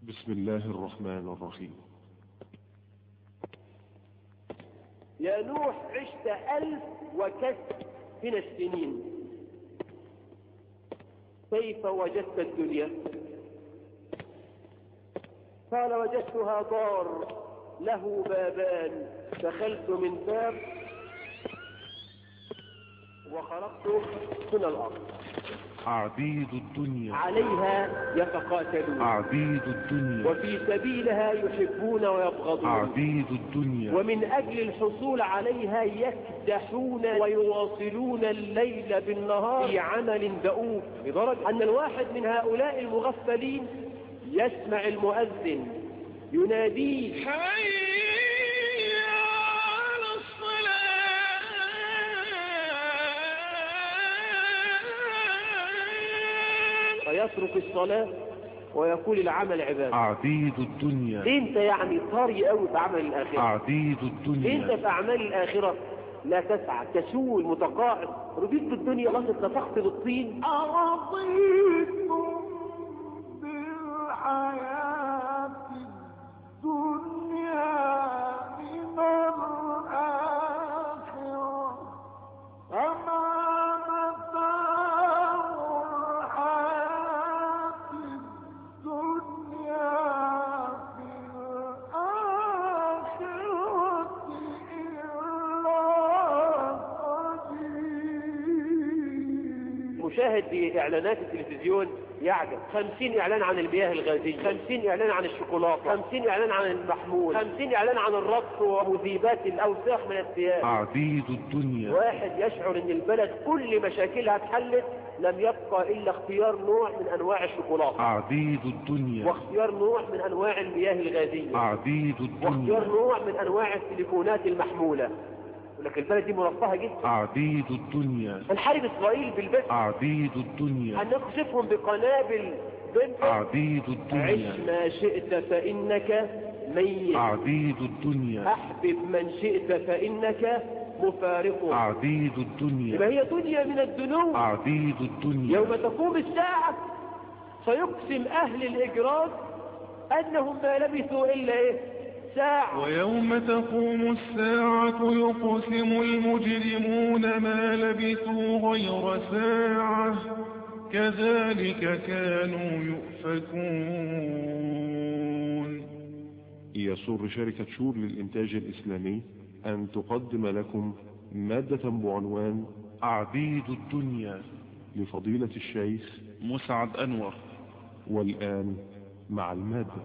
بسم الله الرحمن الرحيم يا نوح عشت ألف وكسر من السنين كيف وجدت الدنيا قال وجدتها دار له بابان دخلت من باب وخرجت من الأرض عبيد الدنيا عليها يتقاتلون عبيد الدنيا وفي سبيلها يحبون ويبغضون عبيد الدنيا ومن أجل الحصول عليها يكدحون ويواصلون الليل بالنهار في عمل دؤوب لدرجة أن الواحد من هؤلاء المغفلين يسمع المؤذن يناديه حي على الصلاة فيترك الصلاة ويقول العمل عبادة عبيد الدنيا انت يعني طري قوي في عمل الآخرة عبيد انت الدنيا في أعمال الآخرة لا تسعى كسول متقاعد رضيت بالدنيا الله اتفقت بالطين أرضيتم بالحياة الدنيا من الآخرة فما متاع الحياة الدنيا في الآخرة إلا قليل مشاهد لإعلانات التلفزيون يعجب 50 إعلان عن المياه الغازية 50 إعلان عن الشوكولاتة 50 إعلان عن المحمول 50 إعلان عن الرقص ومذيبات الأوساخ من الثياب عبيد الدنيا واحد يشعر ان البلد كل مشاكلها اتحلت لم يبقى الا اختيار نوع من انواع الشوكولاته عبيد الدنيا واختيار نوع من انواع المياه الغازيه عبيد واختيار الدنيا نوع من انواع التليفونات المحموله يقول لك البلد دي مرفهه جدا عبيد الدنيا هنحارب اسرائيل بالبث عبيد الدنيا هنقذفهم بقنابل بنت عبيد عش الدنيا ما شئت فانك ميت عبيد الدنيا احبب من شئت فانك مفارقه عبيد يبقى الدنيا هي دنيا من الدنو عبيد الدنيا يوم تقوم الساعة فيقسم أهل الإجرام أنهم ما لبثوا إلا إيه ساعة ويوم تقوم الساعة يقسم المجرمون ما لبثوا غير ساعة كذلك كانوا يؤفكون يسر شركة شور للإنتاج الإسلامي أن تقدم لكم مادة بعنوان عبيد الدنيا لفضيلة الشيخ مسعد أنور والآن مع المادة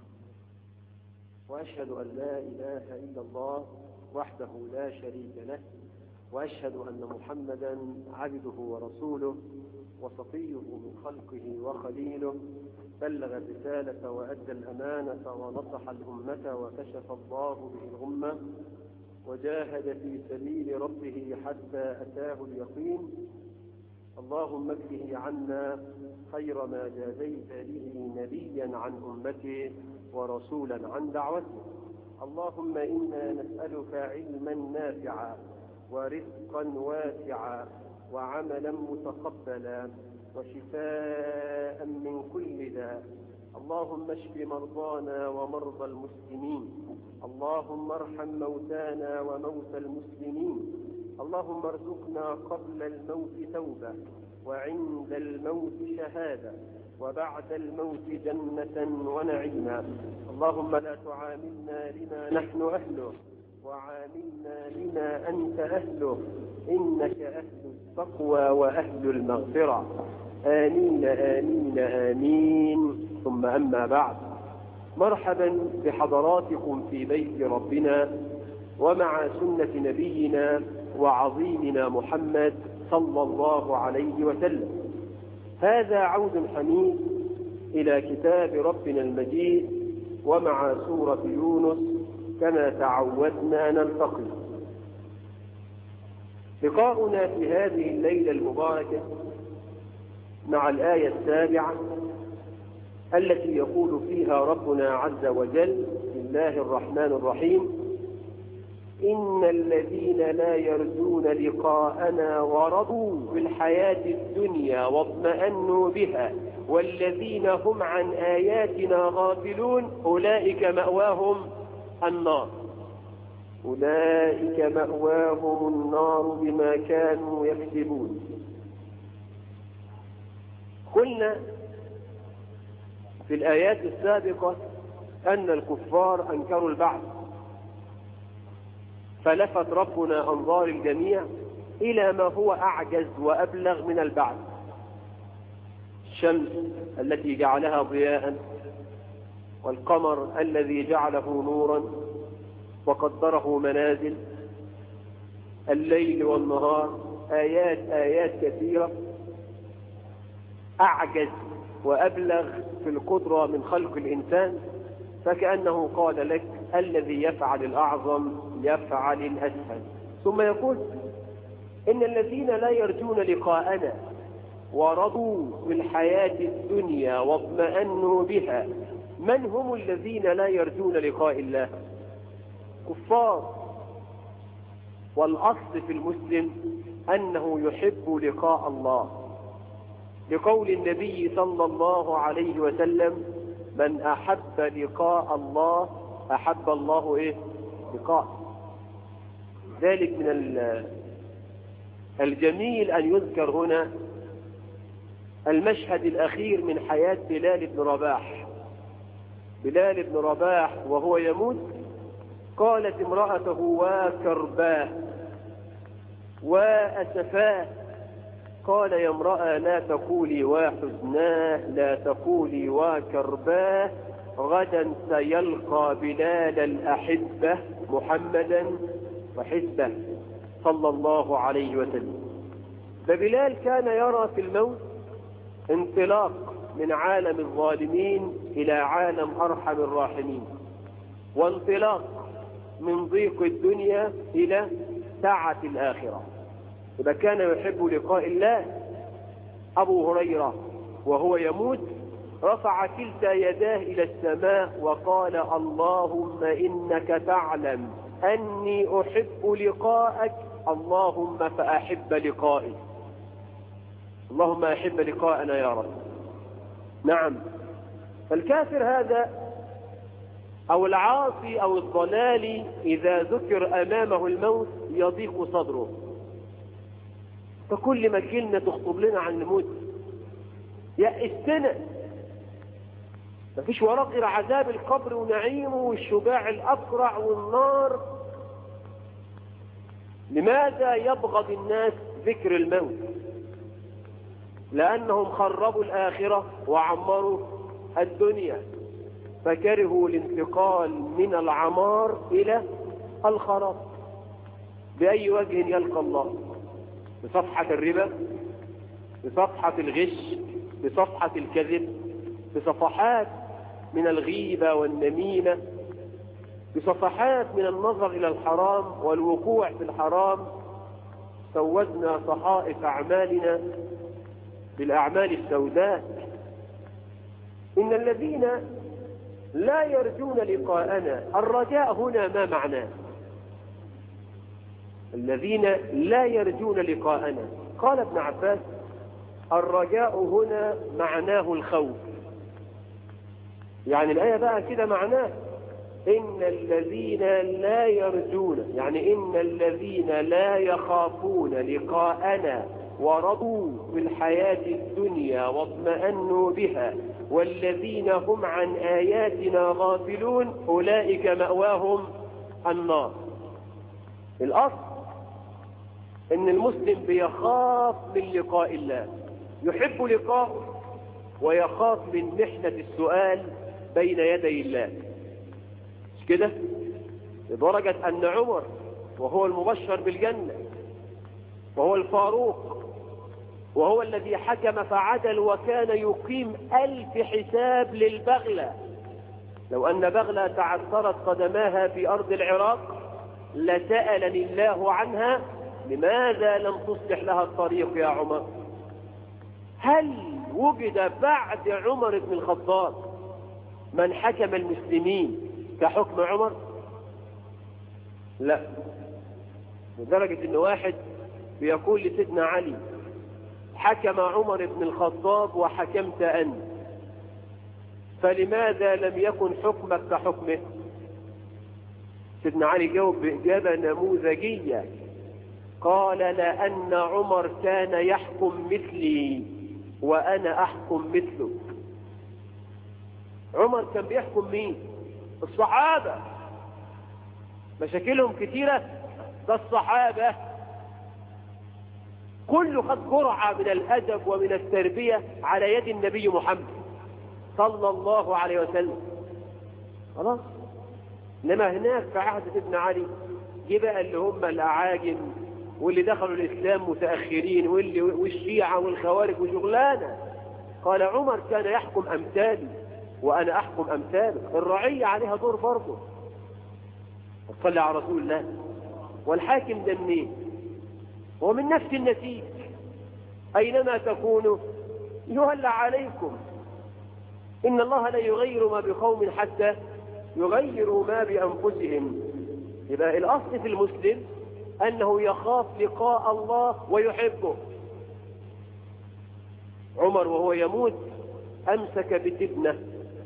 وأشهد أن لا إله إلا الله وحده لا شريك له وأشهد أن محمدا عبده ورسوله وصفيه من خلقه وخليله بلغ الرسالة وأدى الأمانة ونصح الأمة وكشف الله به الغمة وجاهد في سبيل ربه حتى أتاه اليقين اللهم اكفه عنا خير ما جازيت به نبيا عن أمته ورسولا عن دعوته اللهم إنا نسألك علما نافعا ورزقا واسعا وعملا متقبلا وشفاء من كل داء اللهم اشف مرضانا ومرضى المسلمين اللهم ارحم موتانا وموتى المسلمين اللهم ارزقنا قبل الموت توبة وعند الموت شهادة وبعد الموت جنة ونعيما اللهم لا تعاملنا لما نحن أهله وعاملنا لما أنت أهله إنك أهل التقوى وأهل المغفرة آمين آمين آمين ثم أما بعد مرحبا بحضراتكم في بيت ربنا ومع سنة نبينا وعظيمنا محمد صلى الله عليه وسلم هذا عود حميد إلى كتاب ربنا المجيد ومع سورة يونس كما تعودنا نلتقي لقاؤنا في هذه الليلة المباركة مع الآية السابعة التي يقول فيها ربنا عز وجل بسم الله الرحمن الرحيم إن الذين لا يرجون لقاءنا ورضوا بالحياة الدنيا واطمأنوا بها والذين هم عن آياتنا غافلون أولئك مأواهم النار أولئك مأواهم النار بما كانوا يكسبون قلنا في الآيات السابقة أن الكفار أنكروا البعث فلفت ربنا أنظار الجميع إلى ما هو أعجز وأبلغ من البعث الشمس التي جعلها ضياء والقمر الذي جعله نورا وقدره منازل الليل والنهار آيات آيات كثيرة أعجز وأبلغ في القدرة من خلق الإنسان فكأنه قال لك الذي يفعل الأعظم يفعل الأسهل ثم يقول إن الذين لا يرجون لقاءنا ورضوا بالحياة الدنيا واطمأنوا بها من هم الذين لا يرجون لقاء الله كفار والأصل في المسلم أنه يحب لقاء الله لقول النبي صلى الله عليه وسلم من أحب لقاء الله أحب الله إيه لقاء ذلك من الجميل أن يذكر هنا المشهد الأخير من حياة بلال بن رباح بلال بن رباح وهو يموت قالت امرأته وكرباه وأسفاه قال يا امرأة لا تقولي وحزناه لا تقولي وكرباه غدا سيلقى بلال الأحبة محمدا وحزبه صلى الله عليه وسلم فبلال كان يرى في الموت انطلاق من عالم الظالمين إلى عالم أرحم الراحمين وانطلاق من ضيق الدنيا إلى سعة الآخرة إذا كان يحب لقاء الله أبو هريرة وهو يموت رفع كلتا يداه إلى السماء وقال اللهم إنك تعلم أني أحب لقاءك اللهم فأحب لقائي اللهم أحب لقاءنا يا رب نعم فالكافر هذا أو العاصي أو الضلال إذا ذكر أمامه الموت يضيق صدره فكل ما كلمة تخطب لنا عن الموت يأستنا مفيش وراه غير عذاب القبر ونعيمه والشجاع الأقرع والنار لماذا يبغض الناس ذكر الموت لأنهم خربوا الآخرة وعمروا الدنيا فكرهوا الانتقال من العمار إلى الخراب بأي وجه يلقى الله بصفحة الربا بصفحة الغش بصفحة الكذب بصفحات من الغيبة والنميمة بصفحات من النظر إلى الحرام والوقوع في الحرام سودنا صحائف أعمالنا بالأعمال السوداء إن الذين لا يرجون لقاءنا الرجاء هنا ما معناه الذين لا يرجون لقاءنا قال ابن عباس الرجاء هنا معناه الخوف يعني الآية بقى كده معناه إن الذين لا يرجون يعني إن الذين لا يخافون لقاءنا ورضوا بالحياة الدنيا واطمأنوا بها والذين هم عن آياتنا غافلون أولئك مأواهم النار الأصل إن المسلم بيخاف من لقاء الله يحب لقاءه ويخاف من محنة السؤال بين يدي الله مش كده لدرجة أن عمر وهو المبشر بالجنة وهو الفاروق وهو الذي حكم فعدل وكان يقيم ألف حساب للبغلة لو أن بغلة تعثرت قدماها في أرض العراق لسألني الله عنها لماذا لم تصلح لها الطريق يا عمر هل وجد بعد عمر بن الخطاب من حكم المسلمين كحكم عمر لا لدرجة ان واحد بيقول لسيدنا علي حكم عمر بن الخطاب وحكمت أنت فلماذا لم يكن حكمك كحكمه سيدنا علي جاوب بإجابة نموذجية قال لأن عمر كان يحكم مثلي وأنا أحكم مثله عمر كان بيحكم مين الصحابة مشاكلهم كتيرة ده الصحابة كله خد جرعة من الأدب ومن التربية على يد النبي محمد صلى الله عليه وسلم خلاص انما هناك في عهد سيدنا علي جه بقى اللي هم الاعاجم واللي دخلوا الاسلام متاخرين واللي والشيعه والخوارج وشغلانه قال عمر كان يحكم امثالي وانا احكم امثاله الرعيه عليها دور برضه صلى على رسول الله والحاكم ده منين هو من نفس النسيج اينما تكونوا يولى عليكم إن الله لا يغير ما بقوم حتى يغيروا ما بأنفسهم يبقى الأصل في المسلم أنه يخاف لقاء الله ويحبه عمر وهو يموت أمسك بتبنة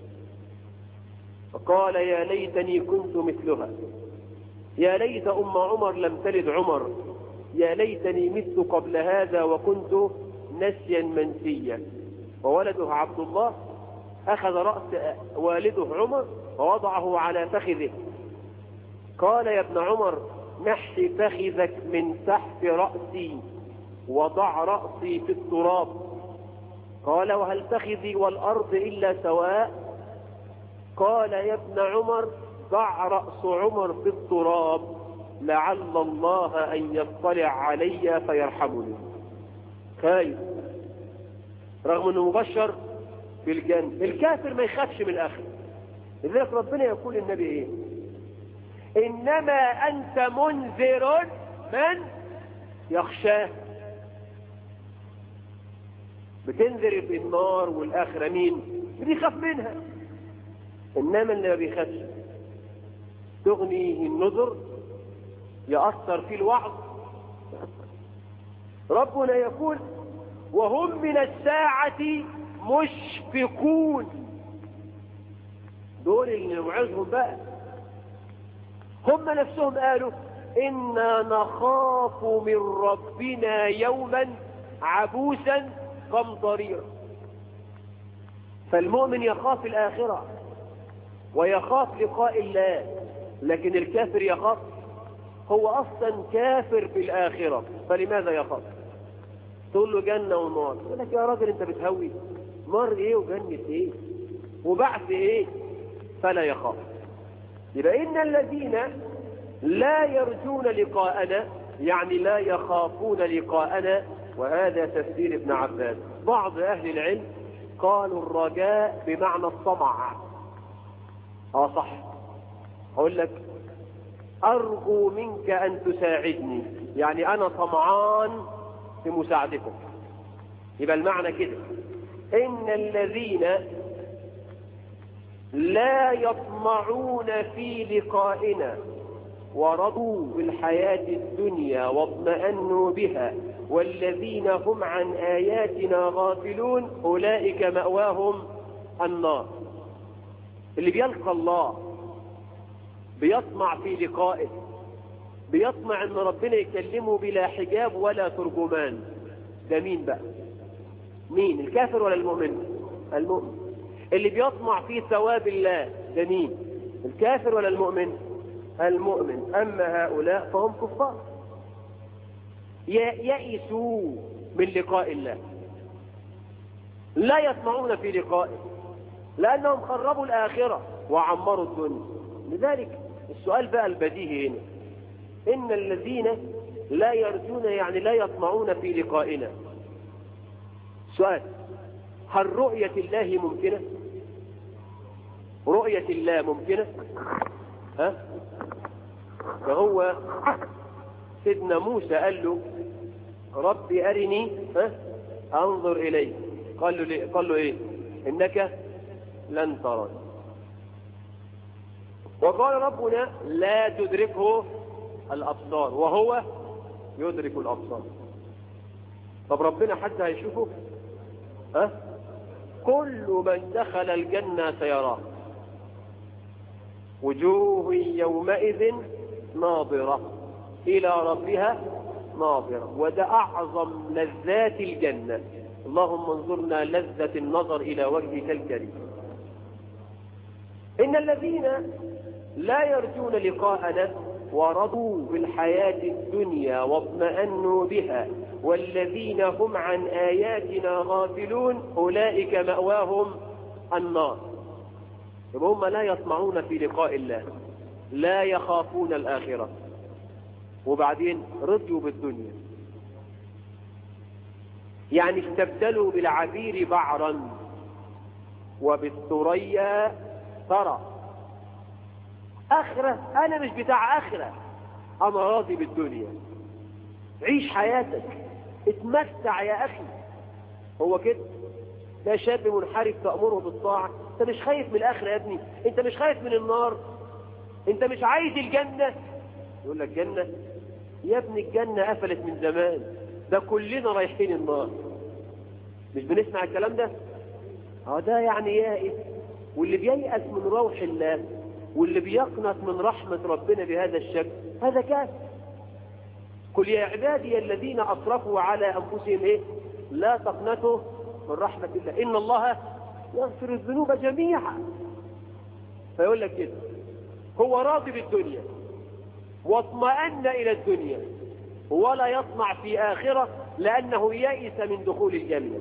فقال يا ليتني كنت مثلها يا ليت أم عمر لم تلد عمر يا ليتني مت قبل هذا وكنت نسيا منسيا وولده عبد الله أخذ رأس والده عمر ووضعه على فخذه قال يا ابن عمر نحي فخذك من تحت رأسي وضع رأسي في التراب قال وهل فخذي والأرض إلا سواء قال يا ابن عمر ضع رأس عمر في التراب لعل الله أن يطلع علي فيرحمني خايف رغم أنه مبشر بالجنة الكافر ما يخافش من الآخر لذلك ربنا يقول للنبي ايه انما انت منذر من يخشاه بتنذر بالنار والاخره مين بيخاف منها انما اللي ما بيخافش تغنيه النذر يأثر في الوعظ ربنا يقول وهم من الساعة مشفقون دول اللي نوعظهم بقى هم نفسهم قالوا إنا نخاف من ربنا يوما عبوسا قمطريرا فالمؤمن يخاف الآخرة ويخاف لقاء الله لكن الكافر يخاف هو أصلا كافر بالآخرة فلماذا يخاف تقول له جنة ونار يقول لك يا راجل انت بتهوي نار ايه وجنة ايه وبعث ايه فلا يخاف يبقى إن الذين لا يرجون لقاءنا يعني لا يخافون لقاءنا وهذا تفسير ابن عباس بعض أهل العلم قالوا الرجاء بمعنى الطمع اه صح اقول لك ارجو منك ان تساعدني يعني انا طمعان في مساعدتك يبقى المعنى كده ان الذين لا يطمعون في لقائنا ورضوا بالحياة الدنيا واطمأنوا بها والذين هم عن آياتنا غافلون أولئك مأواهم النار اللي بيلقى الله بيطمع في لقائه بيطمع ان ربنا يكلمه بلا حجاب ولا ترجمان ده مين بقى مين الكافر ولا المؤمن المؤمن اللي بيطمع في ثواب الله ده مين الكافر ولا المؤمن المؤمن اما هؤلاء فهم كفار يئسوا من لقاء الله لا يطمعون في لقائه لانهم خربوا الاخره وعمروا الدنيا لذلك السؤال بقى البديهي هنا ان الذين لا يرجون يعني لا يطمعون في لقائنا سؤال هل رؤية الله ممكنة رؤية الله ممكنة ها فهو سيدنا موسى قال له ربي أرني ها أنظر إليك قال له, ليه؟ قال له إيه إنك لن تراني وقال ربنا لا تدركه الأبصار وهو يدرك الأبصار طب ربنا حد هيشوفه ها أه؟ كل من دخل الجنة سيراه وجوه يومئذ ناظرة إلى ربها ناظرة وده أعظم لذات الجنة اللهم انظرنا لذة النظر إلى وجهك الكريم إن الذين لا يرجون لقاءنا ورضوا بالحياة الدنيا واطمأنوا بها والذين هم عن آياتنا غافلون أولئك مأواهم النار يبقى هم لا يطمعون في لقاء الله لا يخافون الآخرة وبعدين رضيوا بالدنيا يعني استبدلوا بالعبير بعرا وبالثريا ثرى آخرة أنا مش بتاع آخرة أنا راضي بالدنيا عيش حياتك اتمتع يا أخي هو كده لا شاب منحرف تأمره بالطاعة انت مش خايف من الآخرة يا ابني انت مش خايف من النار انت مش عايز الجنة يقول لك جنة يا ابني الجنة قفلت من زمان ده كلنا رايحين النار مش بنسمع الكلام ده اه ده يعني يائس واللي بييأس من روح الله واللي بيقنط من رحمة ربنا بهذا الشكل هذا كافر قل يا عبادي الذين أسرفوا على أنفسهم إيه لا تقنطوا من رحمة الله إن الله يغفر الذنوب جميعا فيقول لك كده هو راضي بالدنيا واطمأن إلى الدنيا ولا يطمع في آخرة لأنه يئس من دخول الجنة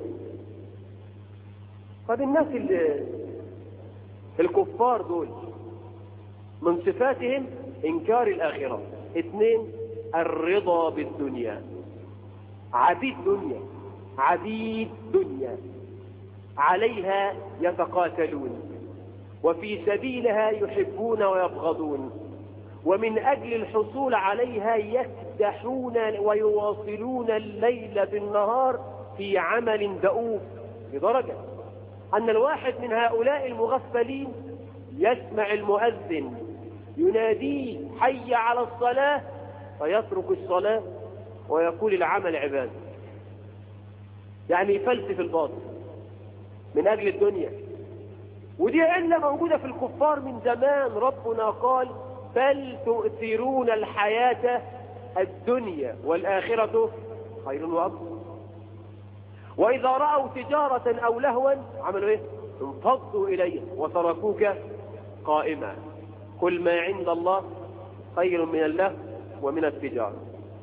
طب الناس اللي الكفار دول من صفاتهم إنكار الآخرة اثنين الرضا بالدنيا عبيد دنيا عبيد دنيا عليها يتقاتلون وفي سبيلها يحبون ويبغضون ومن أجل الحصول عليها يكدحون ويواصلون الليل بالنهار في عمل دؤوب لدرجة أن الواحد من هؤلاء المغفلين يسمع المؤذن يناديه حي على الصلاة فيترك الصلاة ويقول العمل عبادة يعني يفلسف الباطل من أجل الدنيا ودي علة موجودة في الكفار من زمان ربنا قال بل تؤثرون الحياة الدنيا والآخرة خير وأبقى وإذا رأوا تجارة أو لهوا عملوا إيه انفضوا إليه وتركوك قائما كل ما عند الله خير من الله ومن التجارة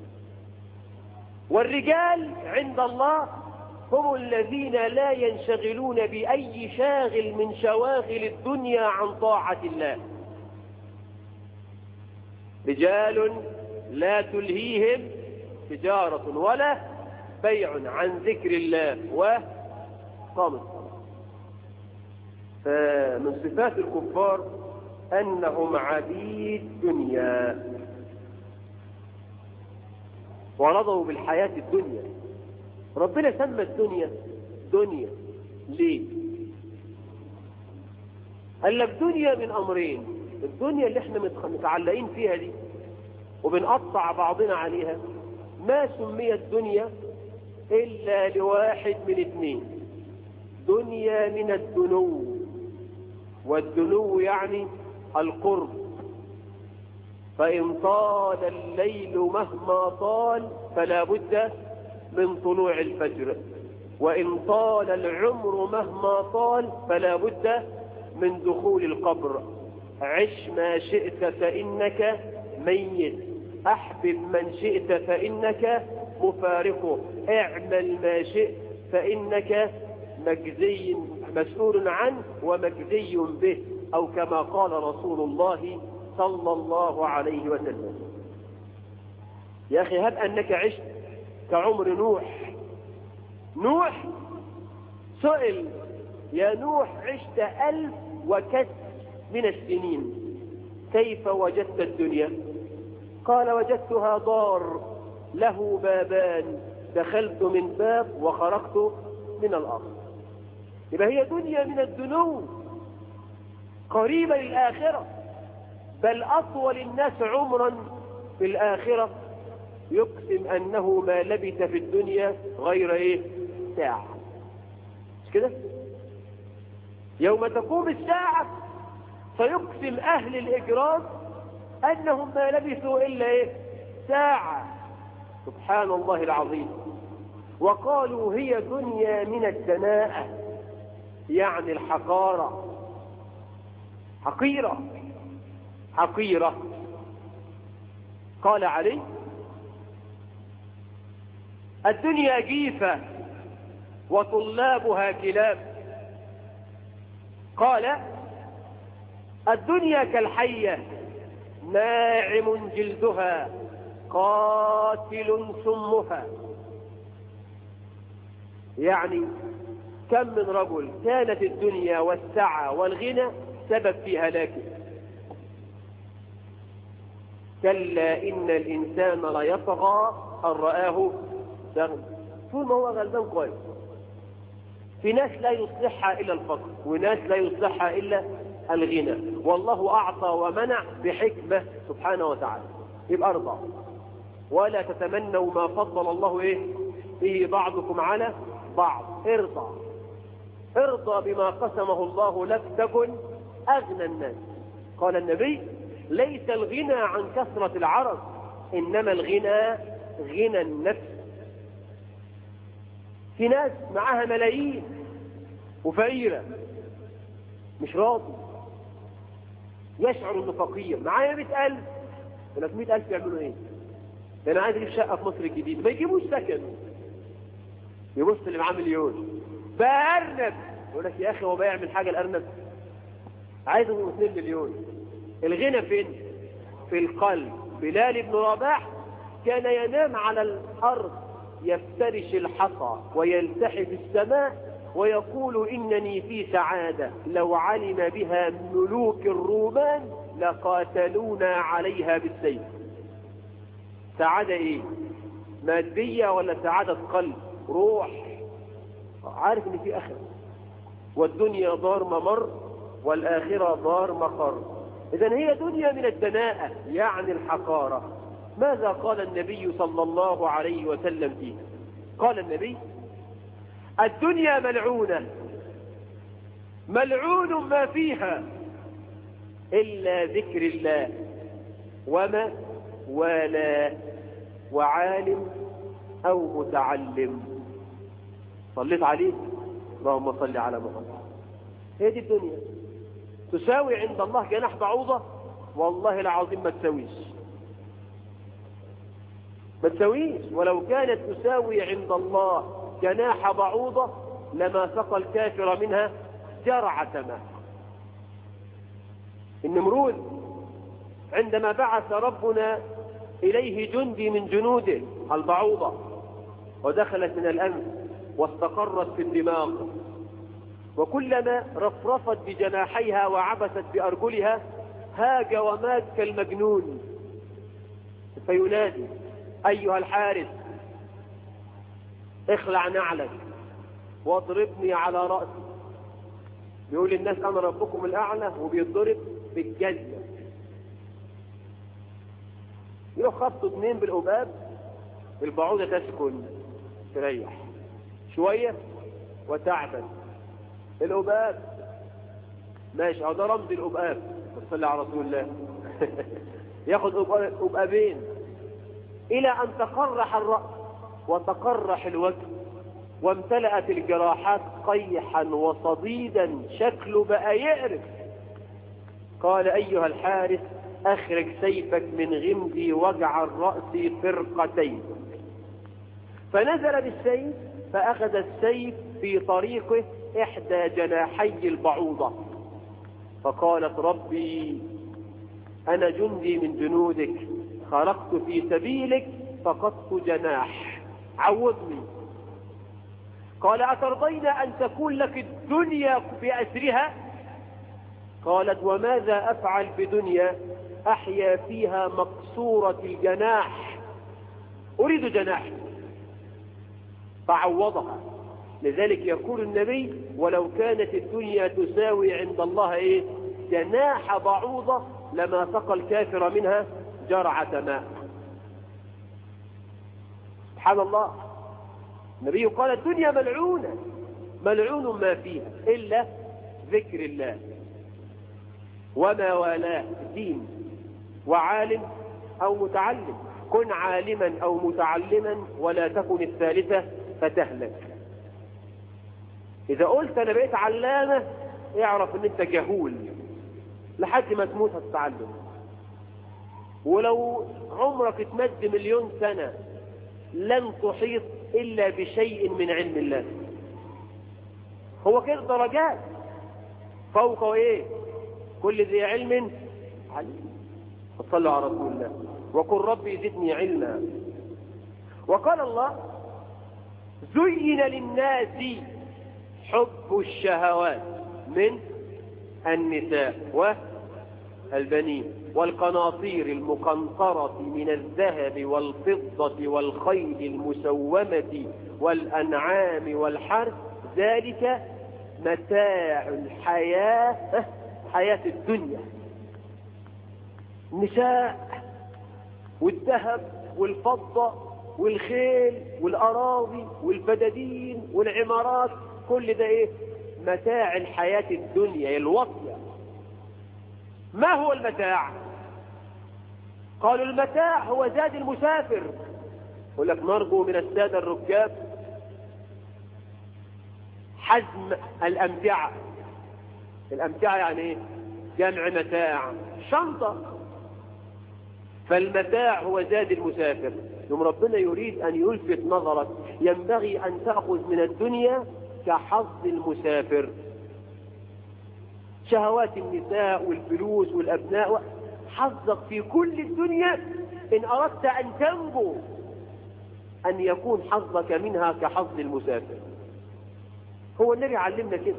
والرجال عند الله هم الذين لا ينشغلون بأي شاغل من شواغل الدنيا عن طاعة الله رجال لا تلهيهم تجارة ولا بيع عن ذكر الله وقام الصلاة فمن صفات الكفار أنهم عبيد دنيا ورضوا بالحياة الدنيا ربنا سمى الدنيا دنيا ليه قال لك دنيا من أمرين الدنيا اللي احنا متعلقين فيها دي وبنقطع بعضنا عليها ما سميت دنيا إلا لواحد من اثنين دنيا من الدنو والدنو يعني القرب فإن طال الليل مهما طال فلا بد من طلوع الفجر وإن طال العمر مهما طال فلا بد من دخول القبر عش ما شئت فإنك ميت أحبب من شئت فإنك مفارقه اعمل ما شئت فإنك مجزي مسؤول عنه ومجزي به أو كما قال رسول الله صلى الله عليه وسلم يا أخي هب أنك عشت كعمر نوح نوح سئل يا نوح عشت ألف وكسر من السنين كيف وجدت الدنيا قال وجدتها دار له بابان دخلت من باب وخرجت من الأرض يبقى هي دنيا من الدنو قريبة للآخرة بل أطول الناس عمرا في الآخرة يقسم أنه ما لبث في الدنيا غير إيه ساعة مش كده يوم تقوم الساعة فيقسم أهل الإجرام أنهم ما لبثوا إلا إيه ساعة سبحان الله العظيم وقالوا هي دنيا من الدناءة يعني الحقارة حقيرة حقيرة قال علي الدنيا جيفة وطلابها كلاب قال الدنيا كالحية ناعم جلدها قاتل سمها يعني كم من رجل كانت الدنيا والسعة والغنى سبب في هلاكه كلا إن الإنسان ليطغى أن رآه استغنى طول ما هو غلبان كويس في ناس لا يصلحها إلا الفقر وناس لا يصلحها إلا الغنى والله أعطى ومنع بحكمة سبحانه وتعالى يبقى ارضى ولا تتمنوا ما فضل الله إيه به بعضكم على بعض ارضى ارضى بما قسمه الله لك تكن أغنى الناس قال النبي ليس الغنى عن كثرة العرض إنما الغنى غنى النفس في ناس معاها ملايين وفقيرة مش راضي يشعر انه فقير معايا 100000 يقول لك 100000 يعملوا ايه؟ ده انا عايز اجيب شقه في مصر الجديده ما يجيبوش سكن يبص اللي معاه مليون بقى ارنب يقول لك يا اخي هو بقى يعمل حاجه الارنب عايز 2 مليون الغنى فين؟ في القلب بلال بن رباح كان ينام على الارض يفترش الحصى ويلتحي في السماء ويقول إنني في سعادة لو علم بها ملوك الرومان لقاتلونا عليها بالسيف سعادة ايه مادية ولا سعادة قلب روح عارف ان في اخر والدنيا دار ممر والآخرة دار مقر إذا هي دنيا من الدناءة يعني الحقارة ماذا قال النبي صلى الله عليه وسلم فيه قال النبي الدنيا ملعونة ملعون ما فيها إلا ذكر الله وما ولا وعالم أو متعلم صليت عليه اللهم صل على محمد هي دي الدنيا تساوي عند الله جناح بعوضة والله العظيم ما تساويش ما تساويش ولو كانت تساوي عند الله جناح بعوضة لما سقى الكافر منها جرعة ماء النمرود عندما بعث ربنا إليه جندي من جنوده البعوضة ودخلت من الأنف واستقرت في الدماغ وكلما رفرفت بجناحيها وعبست بأرجلها هاج ومات كالمجنون فينادي أيها الحارس اخلع نعلك واضربني على رأسي بيقول الناس أنا ربكم الأعلى وبيضرب بالجزمة يروح خبطوا اثنين بالقباب البعوضة تسكن تريح شوية وتعبد القباب ماشي أو ده رمز القباب صلى على رسول الله ياخد قبابين إلى أن تقرح الرأس وتقرح الوجه وامتلأت الجراحات قيحا وصديدا شكله بقى يعرف قال أيها الحارس أخرج سيفك من غمدي وجع الرأس فرقتين فنزل بالسيف فأخذ السيف في طريقه إحدى جناحي البعوضة فقالت ربي أنا جندي من جنودك خرجت في سبيلك فقدت جناح عوضني قال أترضين أن تكون لك الدنيا بأسرها قالت وماذا أفعل بدنيا أحيا فيها مقصورة الجناح أريد جناح فعوضها لذلك يقول النبي ولو كانت الدنيا تساوي عند الله إيه جناح بعوضة لما سقى الكافر منها جرعة ماء سبحان الله النبي قال الدنيا ملعونة ملعون ما فيها إلا ذكر الله وما والاه دين وعالم أو متعلم كن عالما أو متعلما ولا تكن الثالثة فتهلك إذا قلت أنا بقيت علامة اعرف أن أنت جهول لحد ما تموت هتتعلم ولو عمرك اتمد مليون سنة لن تحيط إلا بشيء من علم الله هو كده درجات فوق ايه كل ذي علم عليم صلوا على رسول الله وقل ربي زدني علما وقال الله زين للناس حب الشهوات من النساء والبنين والقناطير المقنطرة من الذهب والفضة والخيل المسومة والأنعام والحرث ذلك متاع الحياة حياة الدنيا النساء والذهب والفضة والخيل والأراضي والفدادين والعمارات كل ده ايه متاع الحياة الدنيا الوطية ما هو المتاع قالوا المتاع هو زاد المسافر يقول لك نرجو من السادة الركاب حزم الأمتعة الأمتعة يعني ايه جمع متاع شنطة فالمتاع هو زاد المسافر يوم ربنا يريد أن يلفت نظرك ينبغي أن تأخذ من الدنيا كحظ المسافر شهوات النساء والفلوس والأبناء حظك في كل الدنيا إن أردت أن تنجو أن يكون حظك منها كحظ المسافر هو النبي علمنا كده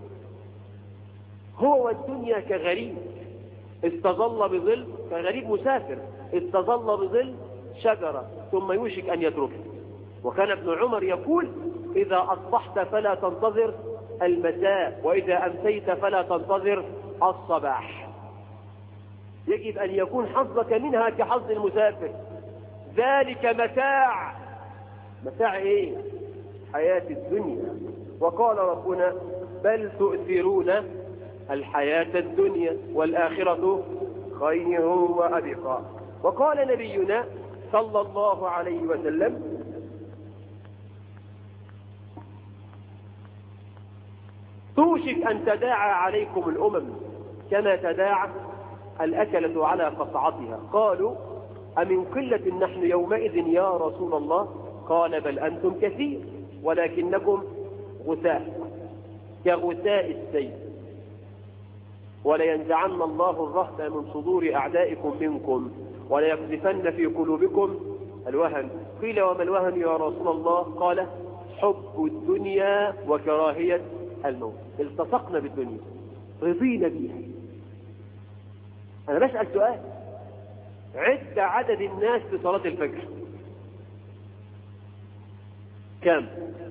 هو الدنيا كغريب استظل بظل كغريب مسافر استظل بظل شجرة ثم يوشك أن يتركه وكان ابن عمر يقول إذا أصبحت فلا تنتظر المساء وإذا أمسيت فلا تنتظر الصباح يجب أن يكون حظك منها كحظ المسافر ذلك متاع متاع إيه حياة الدنيا وقال ربنا بل تؤثرون الحياة الدنيا والآخرة خير وأبقى وقال نبينا صلى الله عليه وسلم توشك أن تداعى عليكم الأمم كما تداعى الأكلة على قطعتها قالوا أمن قلة نحن يومئذ يا رسول الله قال بل أنتم كثير ولكنكم غثاء كغثاء السيل ولينزعن الله الرهن من صدور أعدائكم منكم وليقذفن في قلوبكم الوهن قيل وما الوهن يا رسول الله قال حب الدنيا وكراهية الموت التصقنا بالدنيا رضينا بيها أنا بسأل سؤال عد عدد الناس في صلاة الفجر كم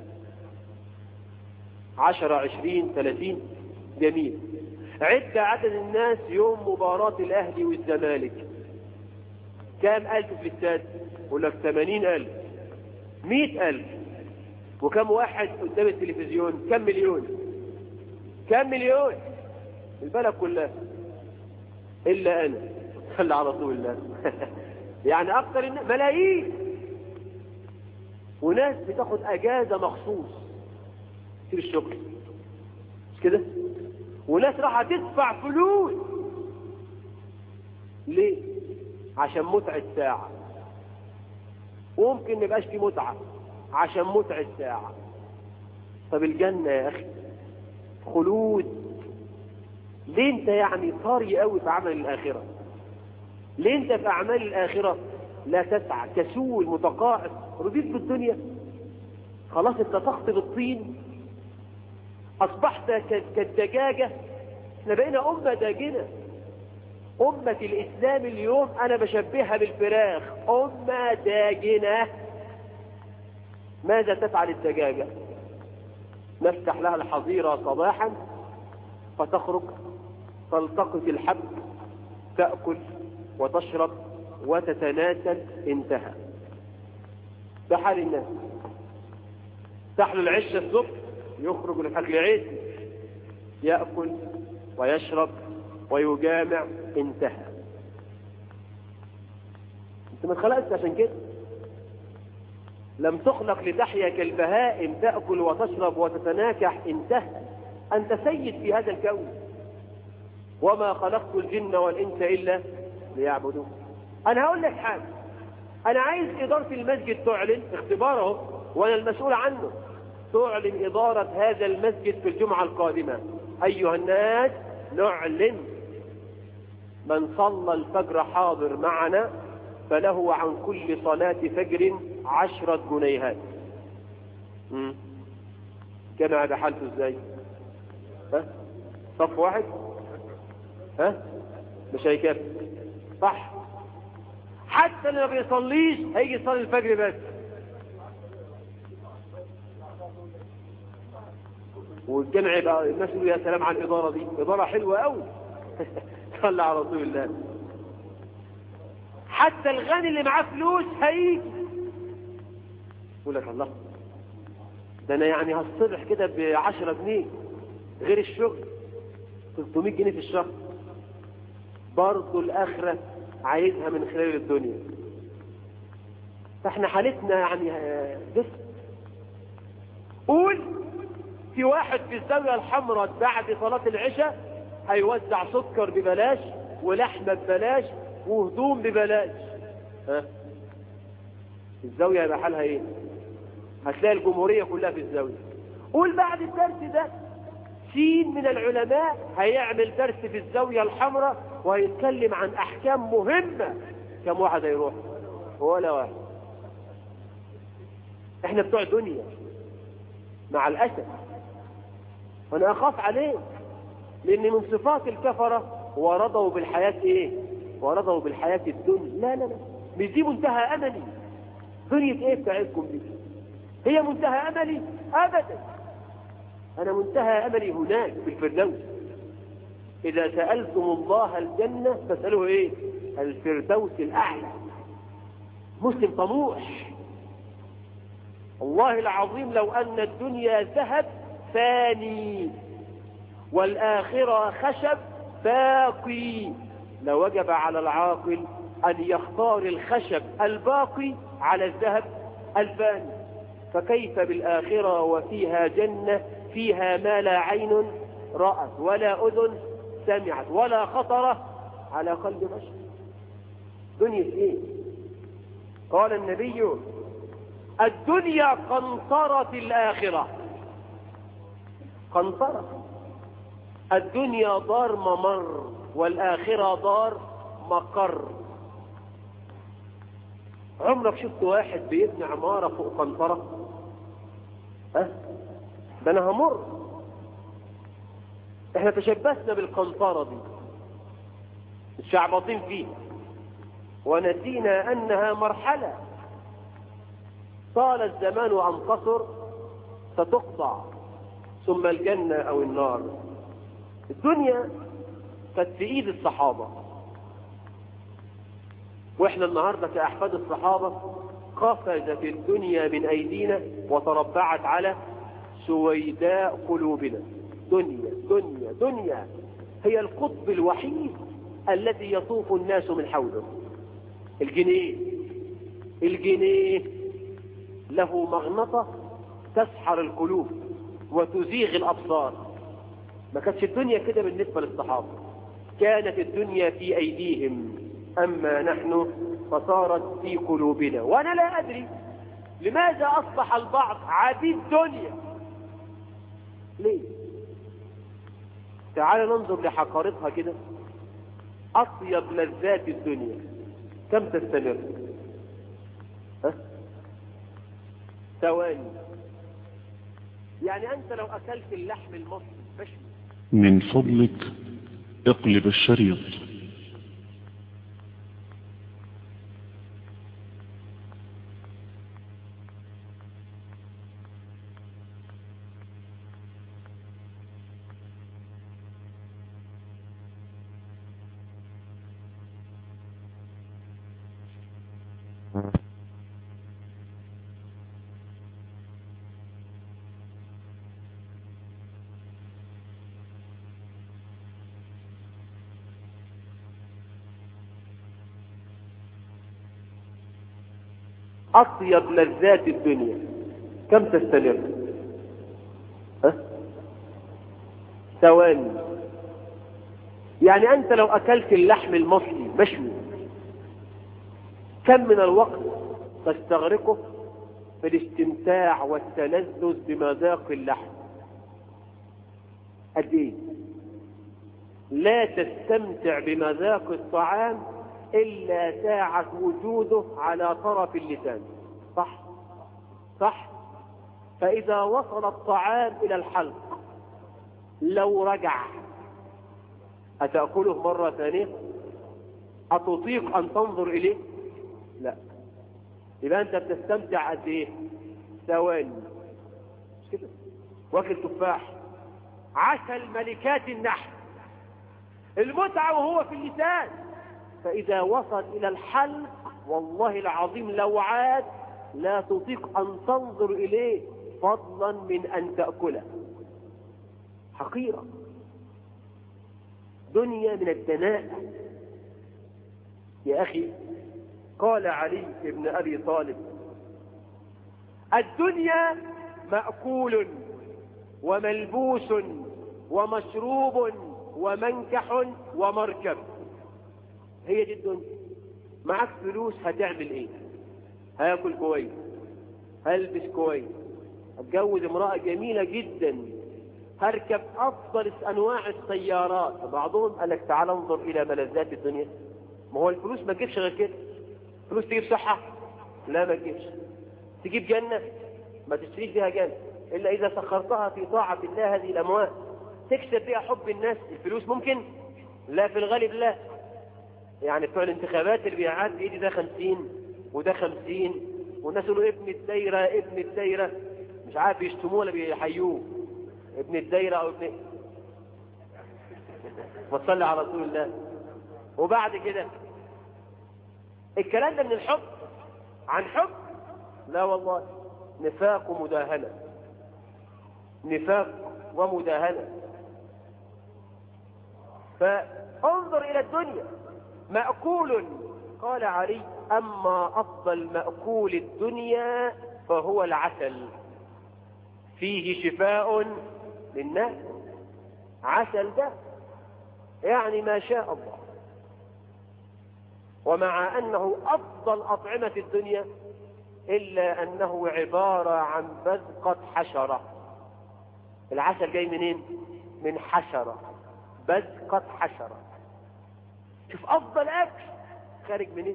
عشرة عشرين ثلاثين جميل عد عدد الناس يوم مباراة الأهلي والزمالك كام ألف في الاستاد يقول لك ثمانين ألف مئة ألف وكم واحد قدام التلفزيون كم مليون كم مليون البلد كلها إلا أنا صلى على رسول الله يعني أكثر الناس ملايين وناس بتاخد أجازة مخصوص في الشغل مش كده وناس راح تدفع فلوس ليه عشان متعة ساعة وممكن ما يبقاش في متعة عشان متعة ساعة طب الجنة يا أخي خلود ليه انت يعني طاري قوي في عمل الآخرة ليه انت في أعمال الآخرة لا تسعى كسول متقاعد رضيت بالدنيا خلاص انت تخطب الطين أصبحت كالدجاجة احنا بقينا أمة داجنة أمة الإسلام اليوم أنا بشبهها بالفراخ أمة داجنة ماذا تفعل الدجاجة نفتح لها الحظيرة صباحا فتخرج تلتقط الحب تأكل وتشرب وتتناسل انتهى ده حال الناس تحلو العشة الصبح يخرج للأكل عيد يأكل ويشرب ويجامع انتهى انت ما اتخلقتش عشان كده لم تخلق لتحيا كالبهائم تأكل وتشرب وتتناكح انتهى أنت سيد في هذا الكون وما خلقت الجن والإنس إلا ليعبدون أنا هقول لك حاجة أنا عايز إدارة المسجد تعلن اختباره وأنا المسؤول عنه تعلن إدارة هذا المسجد في الجمعة القادمة أيها الناس نعلن من صلى الفجر حاضر معنا فله عن كل صلاة فجر عشرة جنيهات مم. كان هذا حالته ازاي ها صف واحد ها مش هيكفي صح حتى اللي ما بيصليش هيجي يصلي الفجر بس والجمع يبقى الناس يقولوا يا سلام على الإدارة دي إدارة حلوة قوي صلى على رسول الله حتى الغني اللي معاه فلوس هيجي يقول لك الله ده انا يعني هصبح كده ب 10 جنيه غير الشغل 300 جنيه في الشهر برضه الاخره عايزها من خلال الدنيا فاحنا حالتنا يعني جسم قول في واحد في الزاويه الحمراء بعد صلاه العشاء هيوزع سكر ببلاش ولحمه ببلاش وهدوم ببلاش ها الزاويه يبقى حالها ايه هتلاقي الجمهورية كلها في الزاوية قول بعد الدرس ده سين من العلماء هيعمل درس في الزاوية الحمراء وهيتكلم عن أحكام مهمة كم واحد هيروح ولا واحد احنا بتوع دنيا مع الأسف وانا أخاف عليه لأن من صفات الكفرة ورضوا بالحياة ايه ورضوا بالحياة الدنيا لا لا لا مش دي منتهى أملي دنيا ايه بتاعتكم دي هي منتهى أملي أبدا أنا منتهى أملي هناك في الفردوس إذا سألتم الله الجنة فاسألوه إيه الفردوس الأعلى مسلم طموح الله العظيم لو أن الدنيا ذهب فاني والآخرة خشب باقي لوجب على العاقل أن يختار الخشب الباقي على الذهب الفاني فكيف بالآخرة وفيها جنة فيها ما لا عين رأت ولا أذن سمعت ولا خطر على قلب بشر دنيا ايه قال النبي الدنيا قنطرة الآخرة قنطرة الدنيا دار ممر والآخرة دار مقر عمرك شفت واحد بيبني عمارة فوق قنطرة ها ده انا همر احنا تشبثنا بالقنطرة دي الشعبطين فيها ونسينا انها مرحلة طال الزمان وان قصر ستقطع ثم الجنة او النار الدنيا كانت في ايد الصحابة واحنا النهاردة كأحفاد الصحابة قفزت الدنيا من أيدينا وتربعت على سويداء قلوبنا دنيا دنيا دنيا هي القطب الوحيد الذي يطوف الناس من حوله الجنيه الجنيه له مغنطة تسحر القلوب وتزيغ الأبصار ما كانتش الدنيا كده بالنسبة للصحابة كانت الدنيا في أيديهم أما نحن فصارت في قلوبنا وأنا لا أدري لماذا أصبح البعض عبيد دنيا ليه تعال ننظر لحقارتها كده أطيب لذات الدنيا كم تستمر ها ثواني يعني أنت لو أكلت اللحم المصري مشوي من فضلك اقلب الشريط أطيب لذات الدنيا كم تستمر ها؟ ثواني يعني أنت لو أكلت اللحم المصري مشوي كم من الوقت تستغرقه في الاستمتاع والتلذذ بمذاق اللحم قد ايه لا تستمتع بمذاق الطعام إلا ساعة وجوده على طرف اللسان صح صح فإذا وصل الطعام إلى الحلق لو رجع أتأكله مرة ثانية أتطيق أن تنظر إليه لا يبقى أنت بتستمتع قد إيه ثواني مش كده واكل تفاح عسل ملكات النحل المتعة وهو في اللسان فإذا وصل إلى الحلق والله العظيم لو عاد لا تطيق أن تنظر إليه فضلا من أن تأكله حقيرة دنيا من الدناء يا أخي قال علي بن أبي طالب الدنيا مأكول وملبوس ومشروب ومنكح ومركب هي دي الدنيا معاك فلوس هتعمل ايه هاكل كويس هلبس كويس هتجوز امرأة جميلة جدا هركب افضل انواع السيارات بعضهم قال لك تعال انظر الى ملذات الدنيا ما هو الفلوس ما تجيبش غير كده فلوس تجيب صحة لا ما تجيبش تجيب جنة ما تشتريش بيها جنة إلا إذا سخرتها في طاعة الله هذه الأموال تكسب بها حب الناس الفلوس ممكن لا في الغالب لا يعني بتوع الانتخابات اللي بيعاد ايدي ده خمسين وده خمسين والناس يقولوا ابن الدايرة ابن الدايرة مش عارف يشتموه ولا بيحيوه ابن الدايرة او ابن وتصلي على رسول الله وبعد كده الكلام ده من الحب عن حب لا والله نفاق ومداهنة نفاق ومداهنة فانظر إلى الدنيا مأكول قال علي أما أفضل مأكول الدنيا فهو العسل فيه شفاء للناس عسل ده يعني ما شاء الله ومع أنه أفضل أطعمة الدنيا إلا أنه عبارة عن بذقة حشرة العسل جاي منين؟ من حشرة بذقة حشرة شوف أفضل أكل خارج منين؟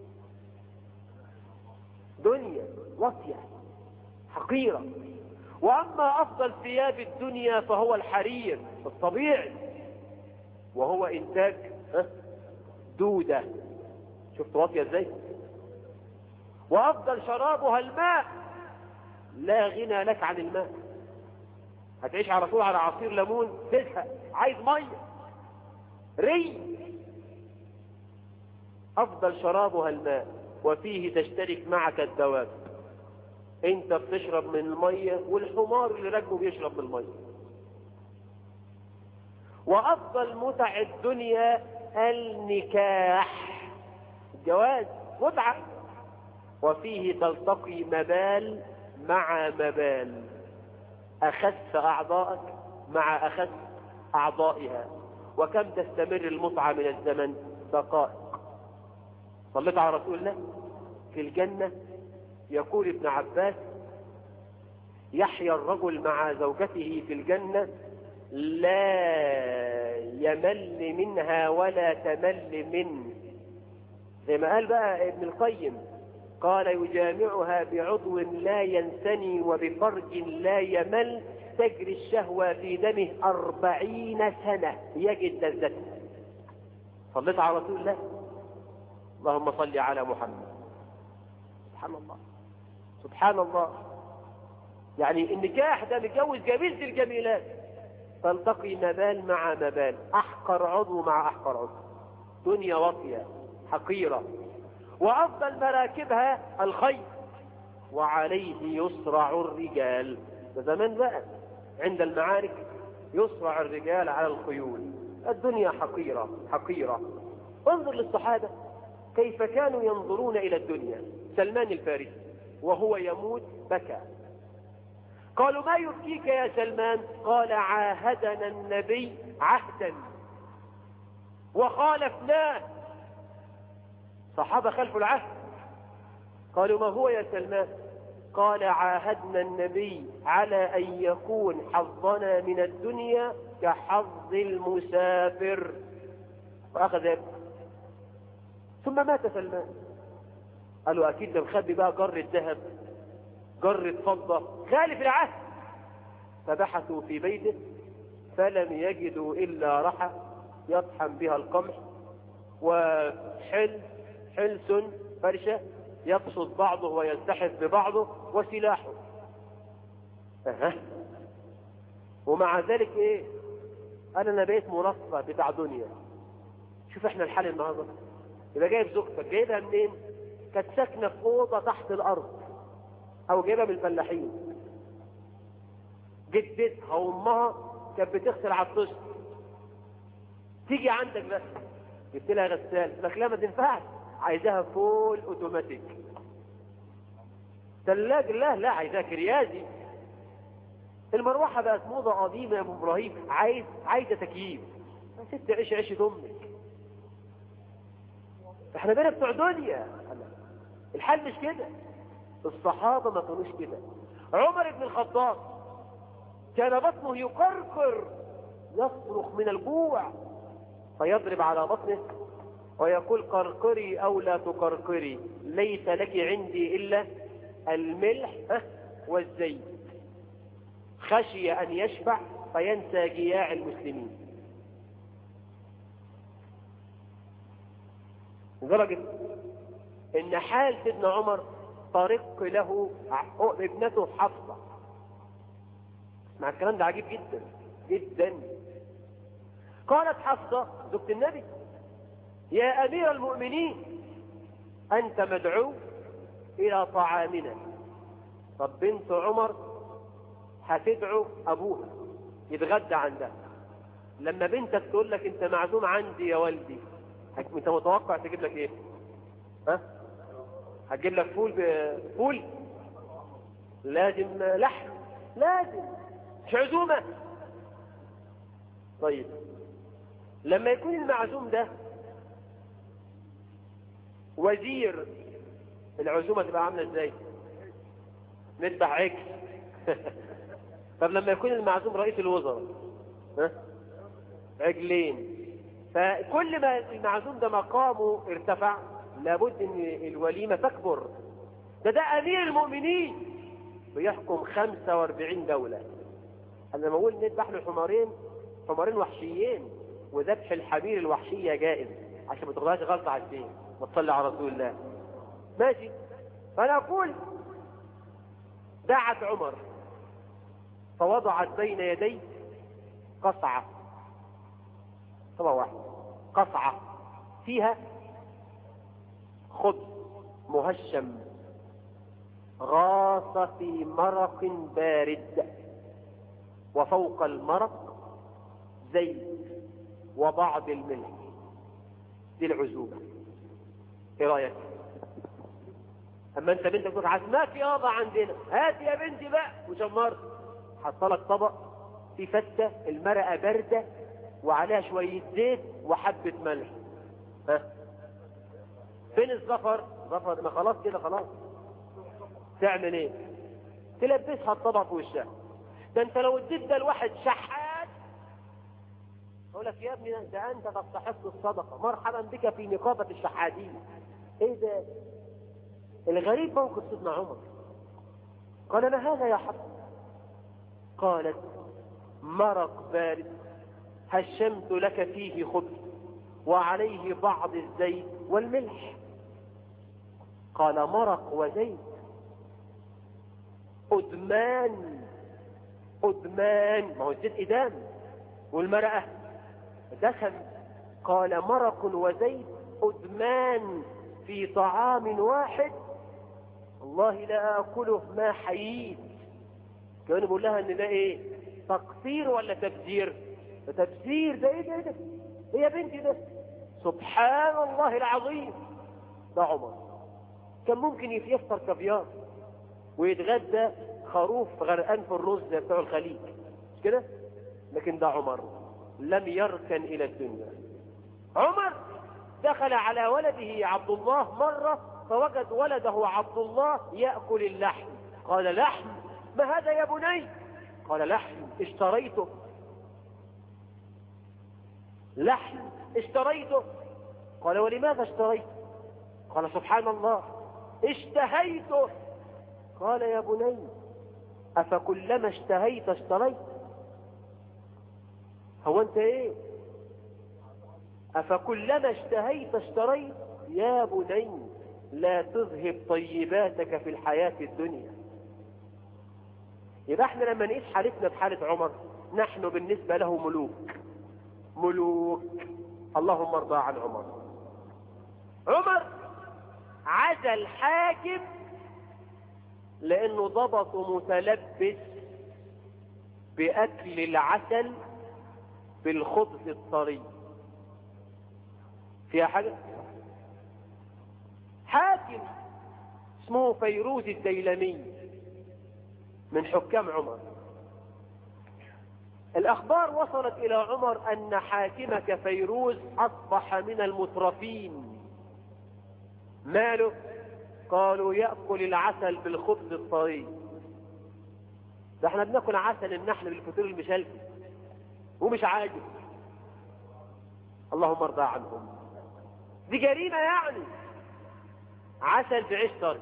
دنيا واطية حقيرة وأما أفضل ثياب الدنيا فهو الحرير الطبيعي وهو إنتاج دودة شفت واطية ازاي وافضل شرابها الماء لا غنى لك عن الماء هتعيش على طول على عصير ليمون تزهق عايز ميه ري افضل شرابها الماء وفيه تشترك معك الدواب انت بتشرب من الميه والحمار اللي راكبه بيشرب من الميه وافضل متع الدنيا النكاح الجواز متعة وفيه تلتقي مبال مع مبال أخس أعضائك مع أخس أعضائها وكم تستمر المتعة من الزمن دقائق صليت على رسول الله في الجنة يقول ابن عباس يحيا الرجل مع زوجته في الجنة لا يمل منها ولا تمل منه زي ما قال بقى ابن القيم قال يجامعها بعضو لا ينسني وبفرج لا يمل تجري الشهوة في دمه أربعين سنة يجد لذتها صليت على رسول الله اللهم صل على محمد سبحان الله سبحان الله يعني النكاح ده متجوز جميل الجميلات تلتقي مبال مع مبال أحقر عضو مع أحقر عضو دنيا واطية حقيرة وأفضل مراكبها الخيل وعليه يصرع الرجال ده زمان بقى عند المعارك يصرع الرجال على الخيول الدنيا حقيرة حقيرة انظر للصحابة كيف كانوا ينظرون إلى الدنيا سلمان الفارسي وهو يموت بكى قالوا ما يبكيك يا سلمان قال عاهدنا النبي عهدا وخالفناه صحابة خلفوا العهد قالوا ما هو يا سلمان قال عاهدنا النبي على أن يكون حظنا من الدنيا كحظ المسافر وأخذ يبكي ثم مات سلمان قالوا أكيد ده مخبي بقى جرة ذهب جرة فضة خالف العهد فبحثوا في بيته فلم يجدوا إلا رحى يطحن بها القمح وحل حلس فرشة يقصد بعضه ويلتحف ببعضه وسلاحه أه. ومع ذلك ايه قال انا بقيت مرفه بتاع دنيا شوف احنا الحال النهارده يبقى جايب زوجتك جايبها منين كانت ساكنه في اوضه تحت الارض او جايبها من الفلاحين جدتها وامها كانت بتغسل على الطشت تيجي عندك بس جبت لها غسال لك لا ما تنفعش عايزاها فول اوتوماتيك ثلاج لا لا عايزاها كريازي المروحة بقت موضة قديمة يا ابو ابراهيم عايز عايزة تكييف يا ست عيش عيش امك احنا بينا بتوع دنيا الحال مش كده الصحابة ما كانوش كده عمر بن الخطاب كان بطنه يقرقر يصرخ من الجوع فيضرب على بطنه ويقول قرقري أو لا تقرقري ليس لك عندي إلا الملح والزيت خشي أن يشبع فينسى جياع المسلمين لدرجة ان حال سيدنا عمر طرق له ابنته حفصة مع الكلام ده عجيب جدا جدا قالت حفصة زوجة النبي يا امير المؤمنين انت مدعو الى طعامنا طب بنت عمر هتدعو ابوها يتغدى عندها لما بنتك تقول لك انت معزوم عندي يا والدي انت متوقع تجيب لك ايه ها هتجيب لك فول بفول لازم لحم لازم مش عزومه طيب لما يكون المعزوم ده وزير العزومه تبقى عامله ازاي نذبح عجل طب لما يكون المعزوم رئيس الوزراء ها عجلين فكل ما المعزوم ده مقامه ارتفع لابد ان الوليمة تكبر ده ده امير المؤمنين بيحكم 45 دولة انا لما اقول نذبح له حمارين حمارين وحشيين وذبح الحمير الوحشية جائز عشان ما تاخدهاش غلطة على الدين وتصلي على رسول الله ماشي فانا اقول دعت عمر فوضعت بين يدي قصعة طبعا واحد قصعة فيها خبز مهشم غاص في مرق بارد وفوق المرق زيت وبعض الملح دي العزوبة ايه رأيك اما انت بنتك تقول عزمات يابا عندنا هات يا بنتي بقى وشمرت حطلك طبق في فتة المرقة باردة وعليها شوية زيت وحبة ملح ها فين الزفر زفر ما خلاص كده خلاص تعمل ايه تلبسها الطبق في وشها ده انت لو اديت ده لواحد شحات اقول لك يا ابني ده انت تستحق الصدقه مرحبا بك في نقابه الشحاتين ايه ده الغريب موقف سيدنا عمر قال ما هذا يا حفص قالت مرق بارد هشمت لك فيه خبز وعليه بعض الزيت والملح قال مرق وزيت أدمان أدمان ما هو الزيت إدام والمرأة دخل قال مرق وزيت أدمان في طعام واحد والله لا أكله ما حييت كان بقول لها ان ده ايه تقصير ولا تبذير ده تبذير ده ايه ده ايه ده ايه يا بنتي ده سبحان الله العظيم ده عمر كان ممكن يفطر كافيار ويتغدى خروف غرقان في الرز زي بتوع الخليج مش كده لكن ده عمر لم يركن الى الدنيا عمر دخل على ولده عبد الله مرة فوجد ولده عبد الله يأكل اللحم قال لحم ما هذا يا بني قال لحم اشتريته لحم اشتريته قال ولماذا اشتريته قال سبحان الله اشتهيته قال يا بني أفكلما اشتهيت اشتريت هو انت ايه أفكلما اشتهيت اشتريت يا بني لا تذهب طيباتك في الحياة الدنيا يبقى احنا لما نقيس حالتنا بحالة عمر نحن بالنسبة له ملوك ملوك اللهم ارضى عن عمر عمر عزل حاكم لانه ضبط متلبس باكل العسل بالخبز الطري فيها حاجة حاكم اسمه فيروز الديلمي من حكام عمر الأخبار وصلت إلى عمر أن حاكمك فيروز أصبح من المترفين ماله قالوا يأكل العسل بالخبز الطري ده احنا بناكل عسل النحل بالفطور المشلتت ومش عاجب اللهم ارضى عنهم دي جريمة يعني عسل بعيش طري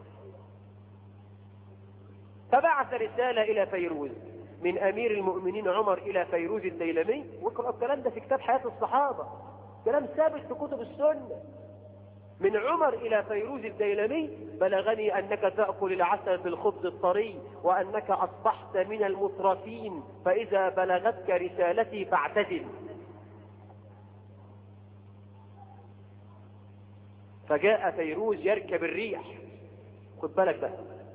فبعث رسالة إلى فيروز من أمير المؤمنين عمر إلى فيروز الديلمي واقرأ الكلام ده في كتاب حياة الصحابة كلام ثابت في كتب السنة من عمر إلى فيروز الديلمي بلغني أنك تأكل العسل بالخبز الطري وأنك أصبحت من المترفين فإذا بلغتك رسالتي فاعتزل فجاء فيروز يركب الريح خد بالك بقى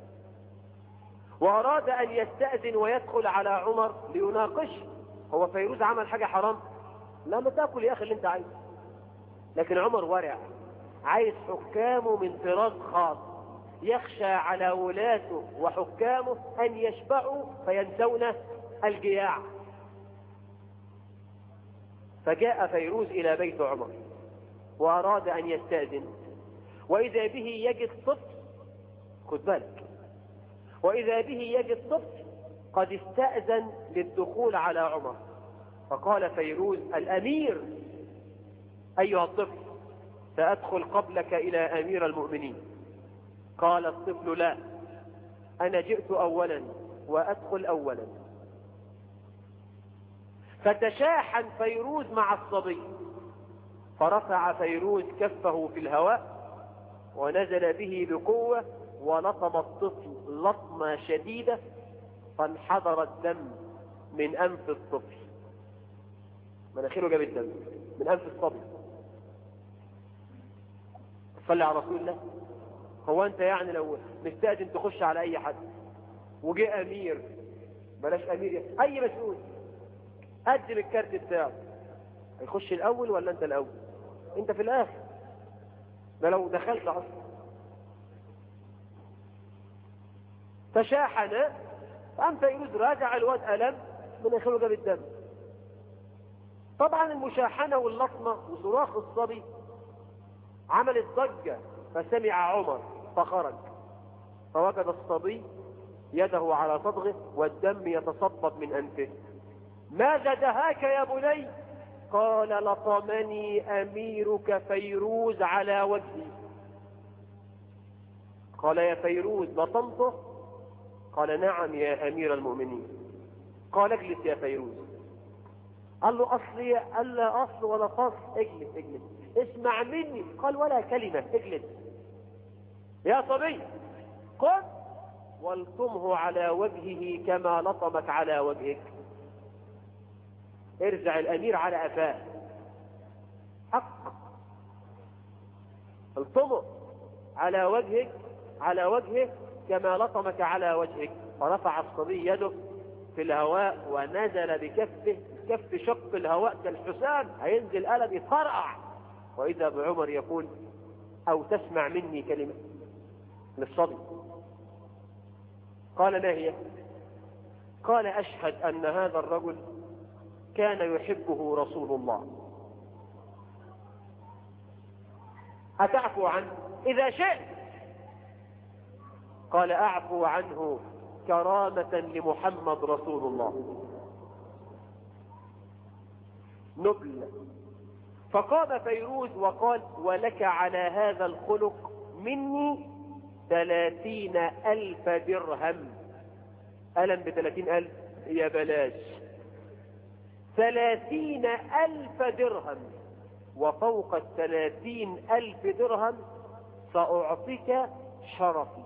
وأراد أن يستأذن ويدخل على عمر ليناقشه هو فيروز عمل حاجة حرام لا ما تاكل يا أخي اللي أنت عايزه لكن عمر ورع عايز حكامه من فراغ خاص يخشى على ولاته وحكامه أن يشبعوا فينسون الجياع فجاء فيروز إلى بيت عمر وأراد أن يستأذن وإذا به يجد طفل خد بالك وإذا به يجد طفل قد استأذن للدخول على عمر فقال فيروز الأمير أيها الطفل سأدخل قبلك إلى أمير المؤمنين قال الطفل لا أنا جئت أولا وأدخل أولا فتشاحن فيروز مع الصبي فرفع فيروز كفه في الهواء ونزل به بقوة ولطم الطفل لطمة شديدة فانحدر الدم من أنف الطفل مناخيره جاب الدم من أنف الصبي صلي على رسول الله هو أنت يعني لو مستأذن تخش على أي حد وجاء أمير بلاش أمير يعني. أي مسؤول قدم الكارت بتاعه هيخش الأول ولا أنت الأول أنت في الآخر ده لو دخلت أصلا فشاحن قام فيروز راجع الواد ألم من آخره جاب الدم طبعا المشاحنة واللطمة وصراخ الصبي عملت ضجة فسمع عمر فخرج فوجد الصبي يده على صدغه والدم يتصبب من أنفه ماذا دهاك يا بني قال لطمني أميرك فيروز على وجهي قال يا فيروز لطمته قال نعم يا أمير المؤمنين قال اجلس يا فيروز قال له أصلي قال لا أصل ولا فصل اجلس اجلس اسمع مني قال ولا كلمة اجلس يا صبي قم والطمه على وجهه كما لطمك على وجهك ارجع الأمير على أفاه حق الطمه على وجهك على وجهه كما لطمك على وجهك فرفع الصبي يده في الهواء ونزل بكفه كف شق الهواء كالحسام هينزل قلم يتفرقع وإذا بعمر يقول أو تسمع مني كلمة للصبي قال ما هي قال أشهد أن هذا الرجل كان يحبه رسول الله أتعفو عنه إذا شئت قال أعفو عنه كرامة لمحمد رسول الله نبل فقام فيروز وقال ولك على هذا الخلق مني ثلاثين ألف درهم ألم بثلاثين ألف يا بلاش ثلاثين ألف درهم وفوق الثلاثين ألف درهم سأعطيك شرفي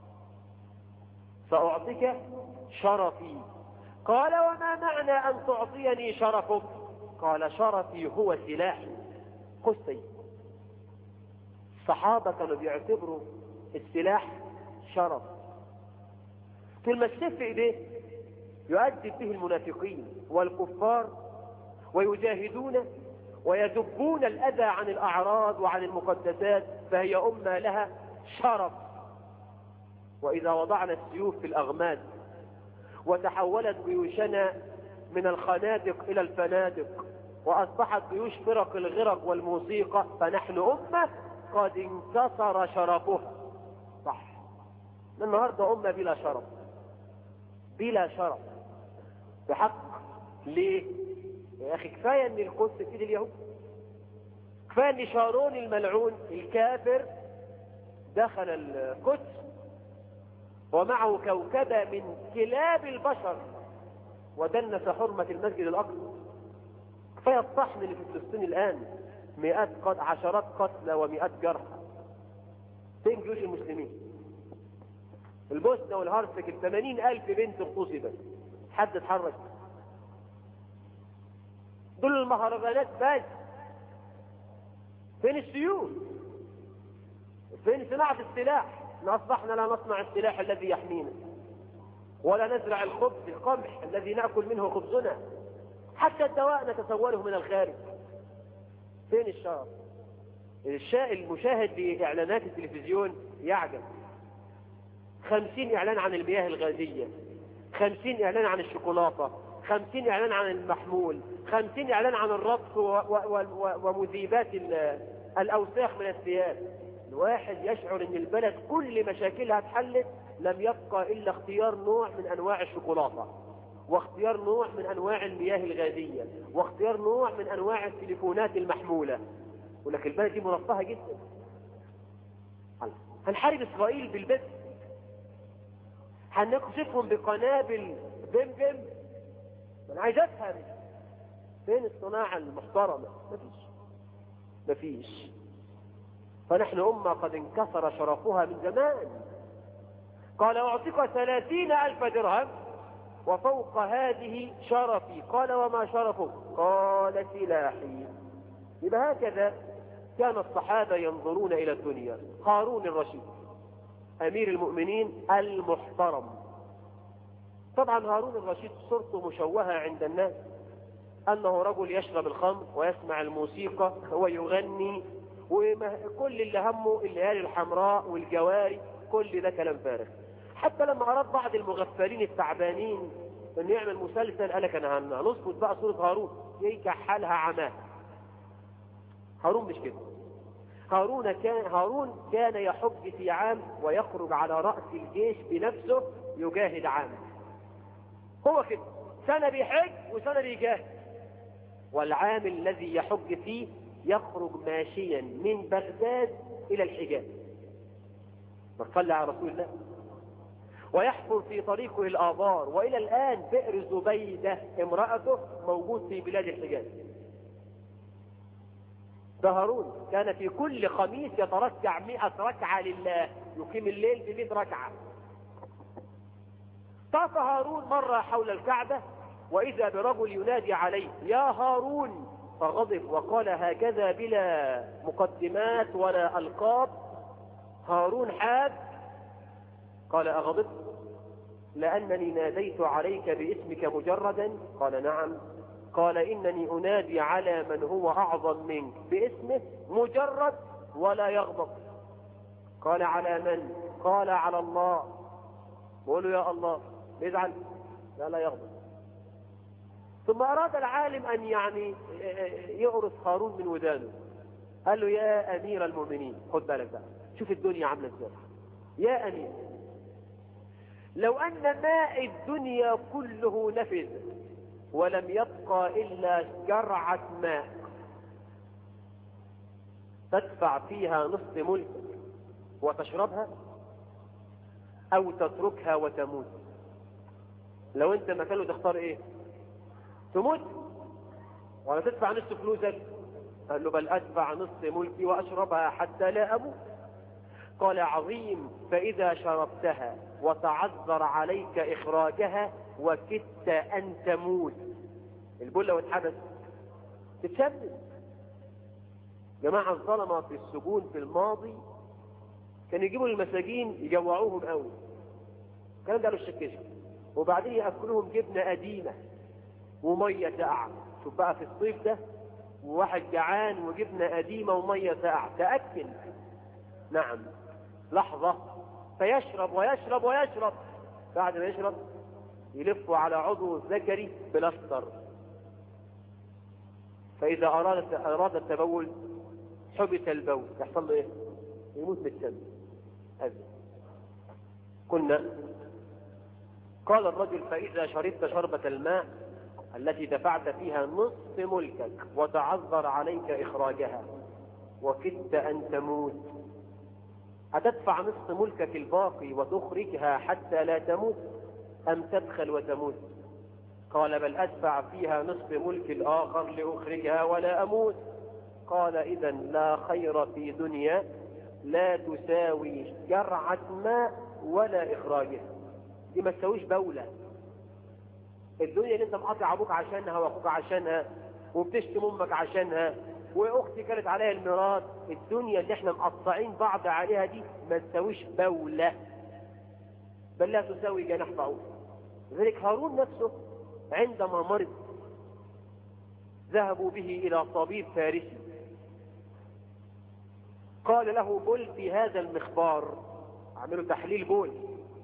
سأعطيك شرفي قال وما معنى أن تعطيني شرفك قال شرفي هو سلاحي خذ سيف الصحابة كانوا بيعتبروا السلاح شرف طول ما السيف في ايديه يؤدب به المنافقين والكفار ويجاهدون ويذبون الأذى عن الأعراض وعن المقدسات فهي أمة لها شرف وإذا وضعنا السيوف في الأغماد وتحولت جيوشنا من الخنادق إلى الفنادق وأصبحت جيوش فرق الغرق والموسيقى فنحن أمة قد انكسر شرفها صح النهاردة أمة بلا شرف بلا شرف بحق ليه يا أخي كفاية أن القدس في ايد اليهود كفاية أن شارون الملعون الكافر دخل القدس ومعه كوكبة من كلاب البشر ودنس حرمة المسجد الأقصى كفاية الطحن اللي في فلسطين الآن مئات قد عشرات قتلى ومئات جرحى فين جيوش المسلمين البوسنة والهرسك الثمانين ألف بنت اغتصبت حد اتحرك دول المهرجانات بس فين السيوف فين صناعة السلاح أصبحنا لا نصنع السلاح الذي يحمينا ولا نزرع الخبز القمح الذي نأكل منه خبزنا حتى الدواء نتسوله من الخارج فين الشرف الشاء المشاهد لإعلانات التلفزيون يعجب خمسين إعلان عن المياه الغازية خمسين إعلان عن الشوكولاتة خمسين إعلان عن المحمول خمسين إعلان عن الربط ومذيبات الأوساخ من الثياب الواحد يشعر ان البلد كل مشاكلها اتحلت لم يبقى الا اختيار نوع من انواع الشوكولاتة واختيار نوع من انواع المياه الغازية واختيار نوع من انواع التليفونات المحمولة ولكن البلد دي مرفهة جدا هنحارب اسرائيل بالبث هنقذفهم بقنابل بم بم انا عايز افهم فين الصناعة المحترمة مفيش مفيش فنحن أمة قد انكسر شرفها من زمان قال أعطيك ثلاثين ألف درهم وفوق هذه شرفي قال وما شرفك قال سلاحي يبقى هكذا كان الصحابة ينظرون إلى الدنيا هارون الرشيد أمير المؤمنين المحترم طبعا هارون الرشيد صورته مشوهة عند الناس أنه رجل يشرب الخمر ويسمع الموسيقى ويغني وكل اللي همه الليالي الحمراء والجواري كل ده كلام فارغ حتى لما أراد بعض المغفلين التعبانين أن يعمل مسلسل قال لك أنا هنظبط بقى صورة هارون ينكح حالها عماه هارون مش كده هارون كان هارون كان يحج في عام ويخرج على رأس الجيش بنفسه يجاهد عام هو كده سنة بيحج وسنة بيجاهد والعام الذي يحج فيه يخرج ماشيا من بغداد إلى الحجاز صلى على رسول الله ويحفر في طريقه الآبار وإلى الآن بئر زبيدة امرأته موجود في بلاد الحجاز ده هارون كان في كل خميس يتركع مئة ركعة لله يقيم الليل بمئة ركعة طاف هارون مرة حول الكعبة وإذا برجل ينادي عليه يا هارون فغضب وقال هكذا بلا مقدمات ولا ألقاب هارون حاد قال أغضبت لأنني ناديت عليك باسمك مجردا قال نعم قال إنني أنادي على من هو أعظم منك باسمه مجرد ولا يغضب قال على من قال على الله بقول له يا الله يزعل لا لا يغضب ثم أراد العالم أن يعني يغرس هارون من ودانه قال له يا أمير المؤمنين خد بالك بقى شوف الدنيا عاملة ازاي يا أمير لو أن ماء الدنيا كله نفذ ولم يبقى إلا جرعة ماء تدفع فيها نصف ملك وتشربها أو تتركها وتموت لو أنت مكانه تختار إيه تموت ولا تدفع نصف فلوسك قال له بل أدفع نصف ملكي وأشربها حتى لا أموت قال عظيم فإذا شربتها وتعذر عليك إخراجها وكدت أن تموت البول لو اتحبس تتشبث جماعة الظلمة في السجون في الماضي كانوا يجيبوا المساجين يجوعوهم قوي الكلام ده قالوا الشكشة وبعدين يأكلوهم جبنة قديمة ومية ساقعة شوف بقى في الصيف ده وواحد جعان وجبنة قديمة ومية ساقعة تأكل نعم لحظة فيشرب ويشرب ويشرب بعد ما يشرب يلف على عضو الذكري بلاستر فإذا أراد أراد التبول حبس البول يحصل له إيه؟ يموت بالدم هذا كنا قال الرجل فإذا شربت شربة الماء التي دفعت فيها نصف ملكك وتعذر عليك إخراجها وكدت أن تموت أتدفع نصف ملكك الباقي وتخرجها حتى لا تموت أم تدخل وتموت قال بل أدفع فيها نصف ملك الآخر لأخرجها ولا أموت قال إذا لا خير في دنيا لا تساوي جرعة ماء ولا إخراجها دي ما تساويش بولة الدنيا اللي انت مقاطع ابوك عشانها واخوك عشانها وبتشتم امك عشانها واختي كانت عليها الميراث الدنيا اللي احنا مقطعين بعض عليها دي ما تساويش بولة بل لا تساوي جناح بعوض لذلك هارون نفسه عندما مرض ذهبوا به الى طبيب فارسي قال له بل في هذا المخبار عملوا تحليل بول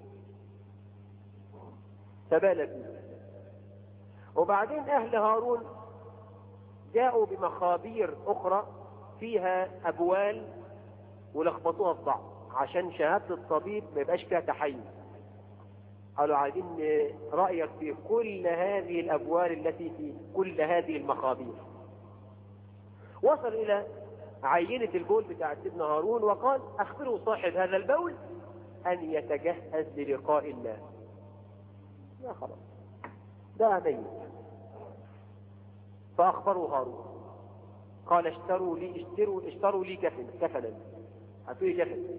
تبالى فيه وبعدين أهل هارون جاءوا بمخابير أخرى فيها أبوال ولخبطوها في بعض عشان شهادة الطبيب ما يبقاش فيها تحيز قالوا عايزين رأيك في كل هذه الأبوال التي في كل هذه المخابير وصل إلى عينة البول بتاع سيدنا هارون وقال أخبروا صاحب هذا البول أن يتجهز للقاء الله لا خلاص ده ميت فأخبروا هارون قال اشتروا لي اشتروا اشتروا لي كفن كفنا هاتوا لي كفن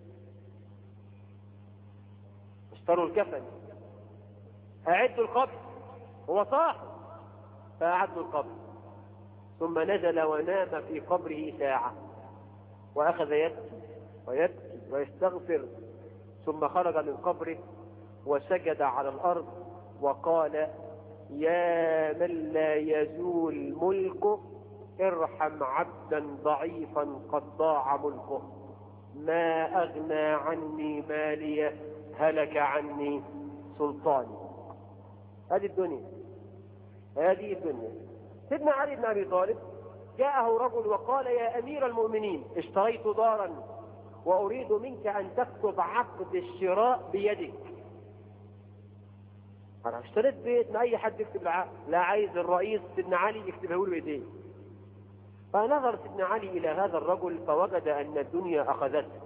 اشتروا الكفن أعدوا القبر هو صاح فأعدوا القبر ثم نزل ونام في قبره ساعة وأخذ يبكي ويبكي ويستغفر ثم خرج من قبره وسجد على الأرض وقال يا من لا يزول ملكه ارحم عبدا ضعيفا قد ضاع ملكه ما أغنى عني مالي هلك عني سلطاني هذه الدنيا هذه الدنيا سيدنا علي بن أبي طالب جاءه رجل وقال يا أمير المؤمنين اشتريت دارا وأريد منك أن تكتب عقد الشراء بيدك انا اشتريت بيت ما اي حد يكتب العقد لا عايز الرئيس سيدنا علي يكتبه له بايديه فنظر سيدنا علي الى هذا الرجل فوجد ان الدنيا اخذته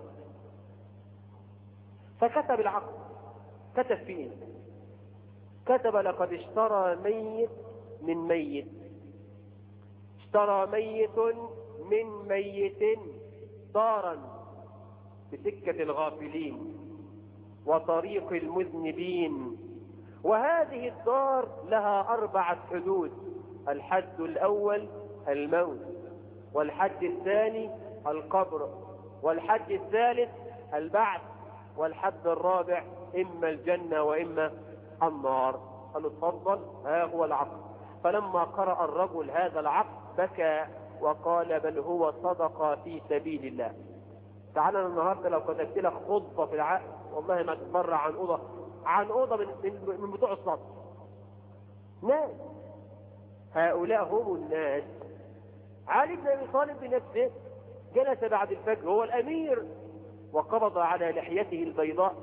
فكتب العقد كتب فيه كتب لقد اشترى ميت من ميت اشترى ميت من ميت دارا بسكة الغافلين وطريق المذنبين وهذه الدار لها أربعة حدود الحد الأول الموت والحد الثاني القبر والحد الثالث البعث والحد الرابع إما الجنة وإما النار قال له اتفضل ها هو العقد فلما قرأ الرجل هذا العقد بكى وقال بل هو صدق في سبيل الله تعالى أنا النهارده لو كتبت لك خطبه في العقل والله ما تتبرع عن اوضه عن اوضه من من, من بتوع الصف ناس هؤلاء هم الناس علي بن ابي طالب بنفسه جلس بعد الفجر هو الامير وقبض على لحيته البيضاء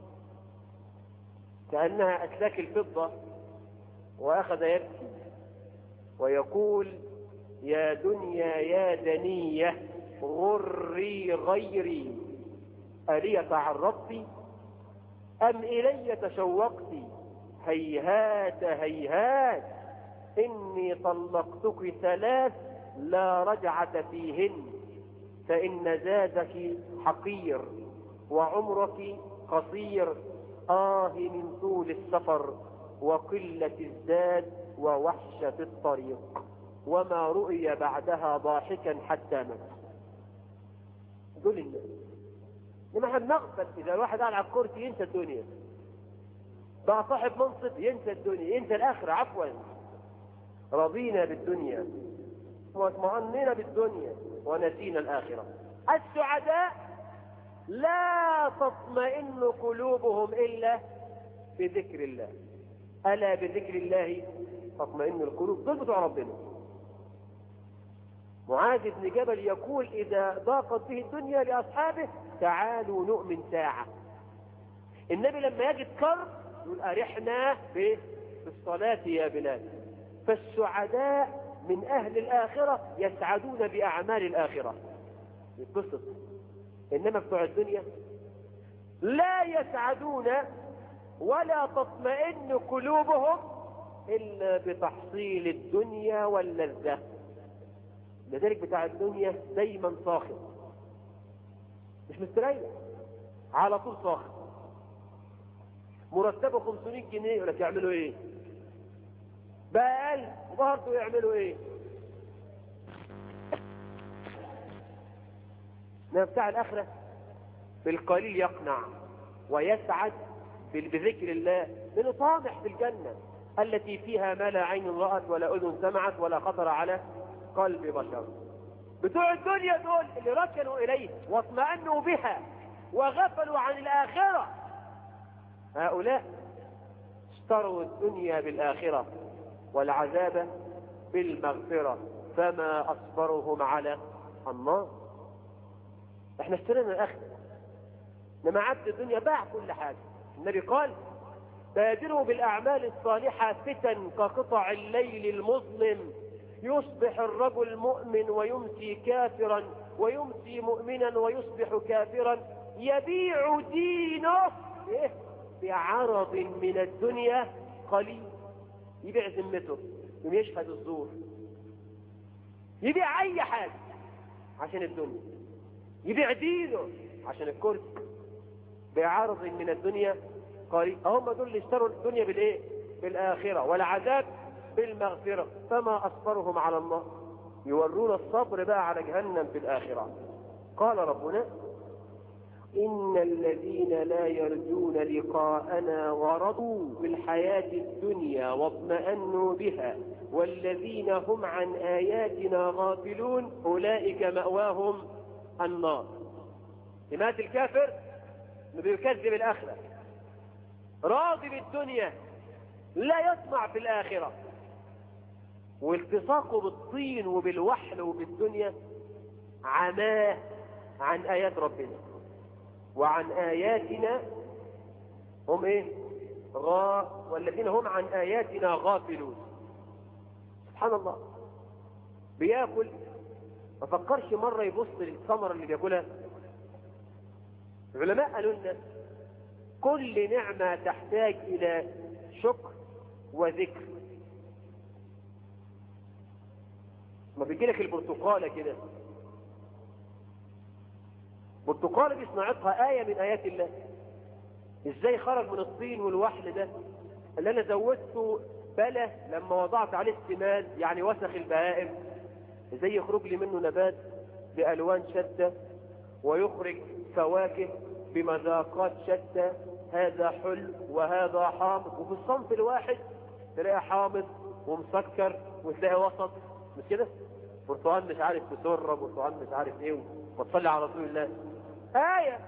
كانها اسلاك الفضه واخذ يبكي ويقول يا دنيا يا دنيه غري غيري ألي تعرضت أم إلي تشوقت هيهات هيهات إني طلقتك ثلاث لا رجعة فيهن فإن زادك حقير وعمرك قصير آه من طول السفر وقلة الزاد ووحشة الطريق وما رؤي بعدها ضاحكا حتى مات دول الناس لما احنا بنغفل اذا الواحد قاعد على الكرسي ينسى الدنيا بقى صاحب منصب ينسى الدنيا ينسى الاخره عفوا رضينا بالدنيا واطمأننا بالدنيا ونسينا الاخره السعداء لا تطمئن قلوبهم الا بذكر الله الا بذكر الله تطمئن القلوب دول بتوع ربنا معاذ بن جبل يقول إذا ضاقت به الدنيا لأصحابه تعالوا نؤمن ساعة النبي لما يجد كرب يقول أرحنا بالصلاة يا بلال فالسعداء من أهل الآخرة يسعدون بأعمال الآخرة يتبسط إنما بتوع الدنيا لا يسعدون ولا تطمئن قلوبهم إلا بتحصيل الدنيا واللذة لذلك بتاع الدنيا دايما صاخب مش مستريح على طول صاخب مرتبه 500 جنيه يقول لك يعملوا ايه بقى اقل وبرضه يعملوا ايه انما بتاع الاخره بالقليل يقنع ويسعد بذكر الله لانه طامح في الجنه التي فيها ما لا عين رأت ولا أذن سمعت ولا خطر على قلب بشر بتوع الدنيا دول اللي ركنوا إليه واطمأنوا بها وغفلوا عن الآخرة هؤلاء اشتروا الدنيا بالآخرة والعذاب بالمغفرة فما أصبرهم على النار احنا اشترينا الآخرة لما عبد الدنيا باع كل حاجة النبي قال بادروا بالأعمال الصالحة فتن كقطع الليل المظلم يصبح الرجل مؤمن ويمسي كافرا ويمسي مؤمنا ويصبح كافرا يبيع دينه إيه؟ بعرض من الدنيا قليل يبيع ذمته يوم يشهد الزور يبيع اي حاجة عشان الدنيا يبيع دينه عشان الكرسي بعرض من الدنيا قليل هم دول اللي اشتروا الدنيا بالايه بالاخره والعذاب بالمغفره فما اصبرهم على الله يورون الصبر بقى على جهنم في الاخره قال ربنا إن الذين لا يرجون لقاءنا ورضوا بالحياة الدنيا واطمأنوا بها والذين هم عن آياتنا غافلون أولئك مأواهم النار سمات الكافر انه بيكذب الآخرة راضي بالدنيا لا يطمع في الآخرة والتصاقه بالطين وبالوحل وبالدنيا عماه عن آيات ربنا وعن آياتنا هم ايه غا والذين هم عن آياتنا غافلون سبحان الله بياكل ما فكرش مرة يبص للثمرة اللي بياكلها العلماء قالوا لنا كل نعمة تحتاج إلى شكر وذكر ما بيجي لك البرتقالة كده برتقالة دي صناعتها آية من آيات الله ازاي خرج من الطين والوحل ده اللي انا زودته بلة لما وضعت عليه السماد يعني وسخ البهائم ازاي يخرج لي منه نبات بألوان شتى ويخرج فواكه بمذاقات شتى هذا حلو وهذا حامض وفي الصنف الواحد تلاقي حامض ومسكر وتلاقي وسط مش كده برتقال مش عارف بسرة برتقال مش عارف ايه وتصلي على رسول الله آية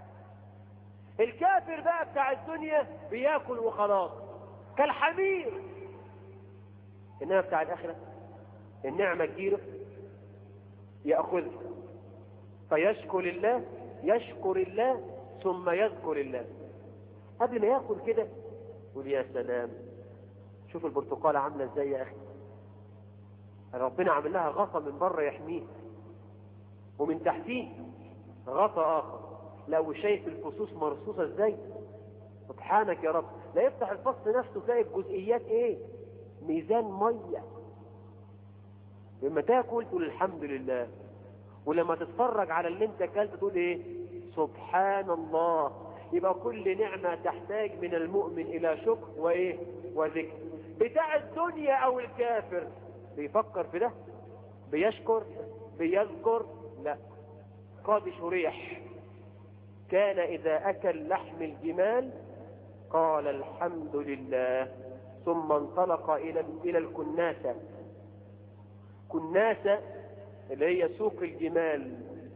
الكافر بقى بتاع الدنيا بياكل وخلاص كالحمير إنما بتاع الآخرة النعمة تجيله يأخذها فيشكر الله يشكر الله ثم يذكر الله قبل ما ياكل كده يقول يا سلام شوف البرتقالة عاملة ازاي يا اخي ربنا عامل لها غطا من بره يحميه ومن تحتيه غطا اخر لو شايف الفصوص مرصوصة ازاي سبحانك يا رب لا يفتح الفصل نفسه تلاقي الجزئيات ايه ميزان مية لما تاكل تقول الحمد لله ولما تتفرج على اللي انت اكلت تقول ايه سبحان الله يبقى كل نعمة تحتاج من المؤمن الى شكر وايه وذكر بتاع الدنيا او الكافر بيفكر في ده بيشكر بيذكر لا قاد شريح كان اذا اكل لحم الجمال قال الحمد لله ثم انطلق الى الى الكناسة كناسة اللي هي سوق الجمال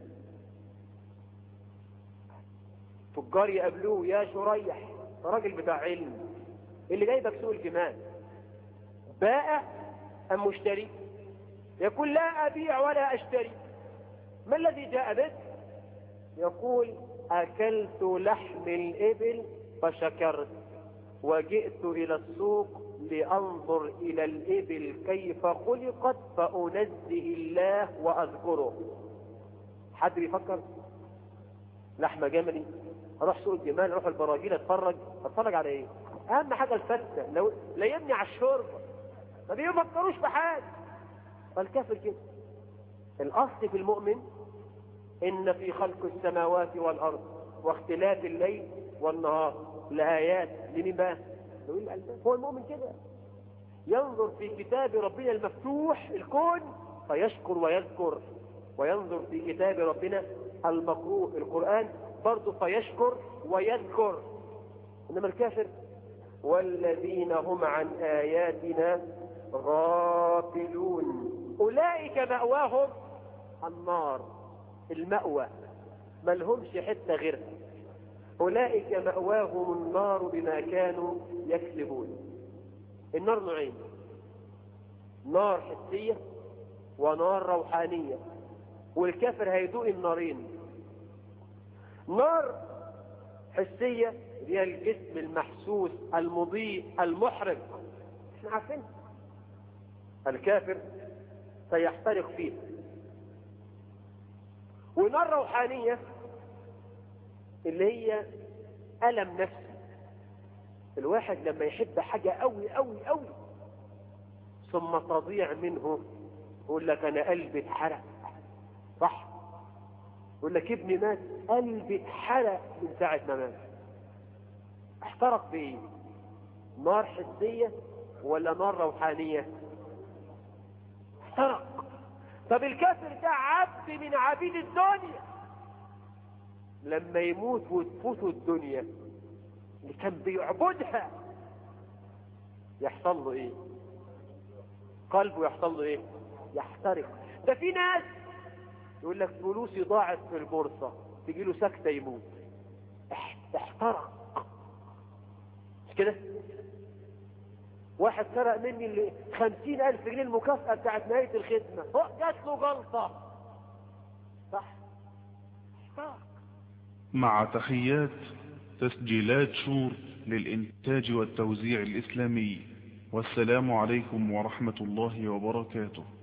تجار يقابلوه يا شريح راجل بتاع علم اللي جايبك سوق الجمال بائع ام مشتري يقول لا ابيع ولا اشتري ما الذي جاء بك يقول اكلت لحم الابل فشكرت وجئت الى السوق لانظر الى الابل كيف خلقت فانزه الله واذكره حد بيفكر لحمه جملي اروح سوق الجمال اروح البراجيل اتفرج اتفرج على ايه اهم حاجه الفته لو لا يبني على الشرب ما بيفكروش في حاجه فالكافر كده الاصل في المؤمن ان في خلق السماوات والارض واختلاف الليل والنهار لآيات لمين بقى لوين الألباب هو المؤمن كده ينظر في كتاب ربنا المفتوح الكون فيشكر ويذكر وينظر في كتاب ربنا المقروء القرآن برضه فيشكر ويذكر إنما الكافر والذين هم عن آياتنا غافلون أولئك مأواهم النار المأوى ما لهمش حتة غيرها أولئك مأواهم النار بما كانوا يكسبون النار نوعين نار حسية ونار روحانية والكافر هيدوق النارين نار حسية هي الجسم المحسوس المضيء المحرق احنا عارفين الكافر سيحترق فيه ونار روحانية اللي هي ألم نفسي الواحد لما يحب حاجة قوي قوي قوي ثم تضيع منه يقول لك أنا قلبي اتحرق صح يقول لك ابني مات قلبي اتحرق من ساعة ما مات احترق بايه نار حسية ولا نار روحانية احترق طب الكافر ده عبد من عبيد الدنيا لما يموت وتفوته الدنيا اللي كان بيعبدها يحصل له ايه قلبه يحصل له ايه يحترق ده في ناس يقول لك فلوسي ضاعت في البورصة تجي له سكتة يموت احترق مش كده واحد سرق مني اللي خمسين ألف جنيه المكافأة بتاعت نهاية الخدمة هو جات له جلطة صح احترق مع تحيات تسجيلات شور للإنتاج والتوزيع الإسلامي والسلام عليكم ورحمة الله وبركاته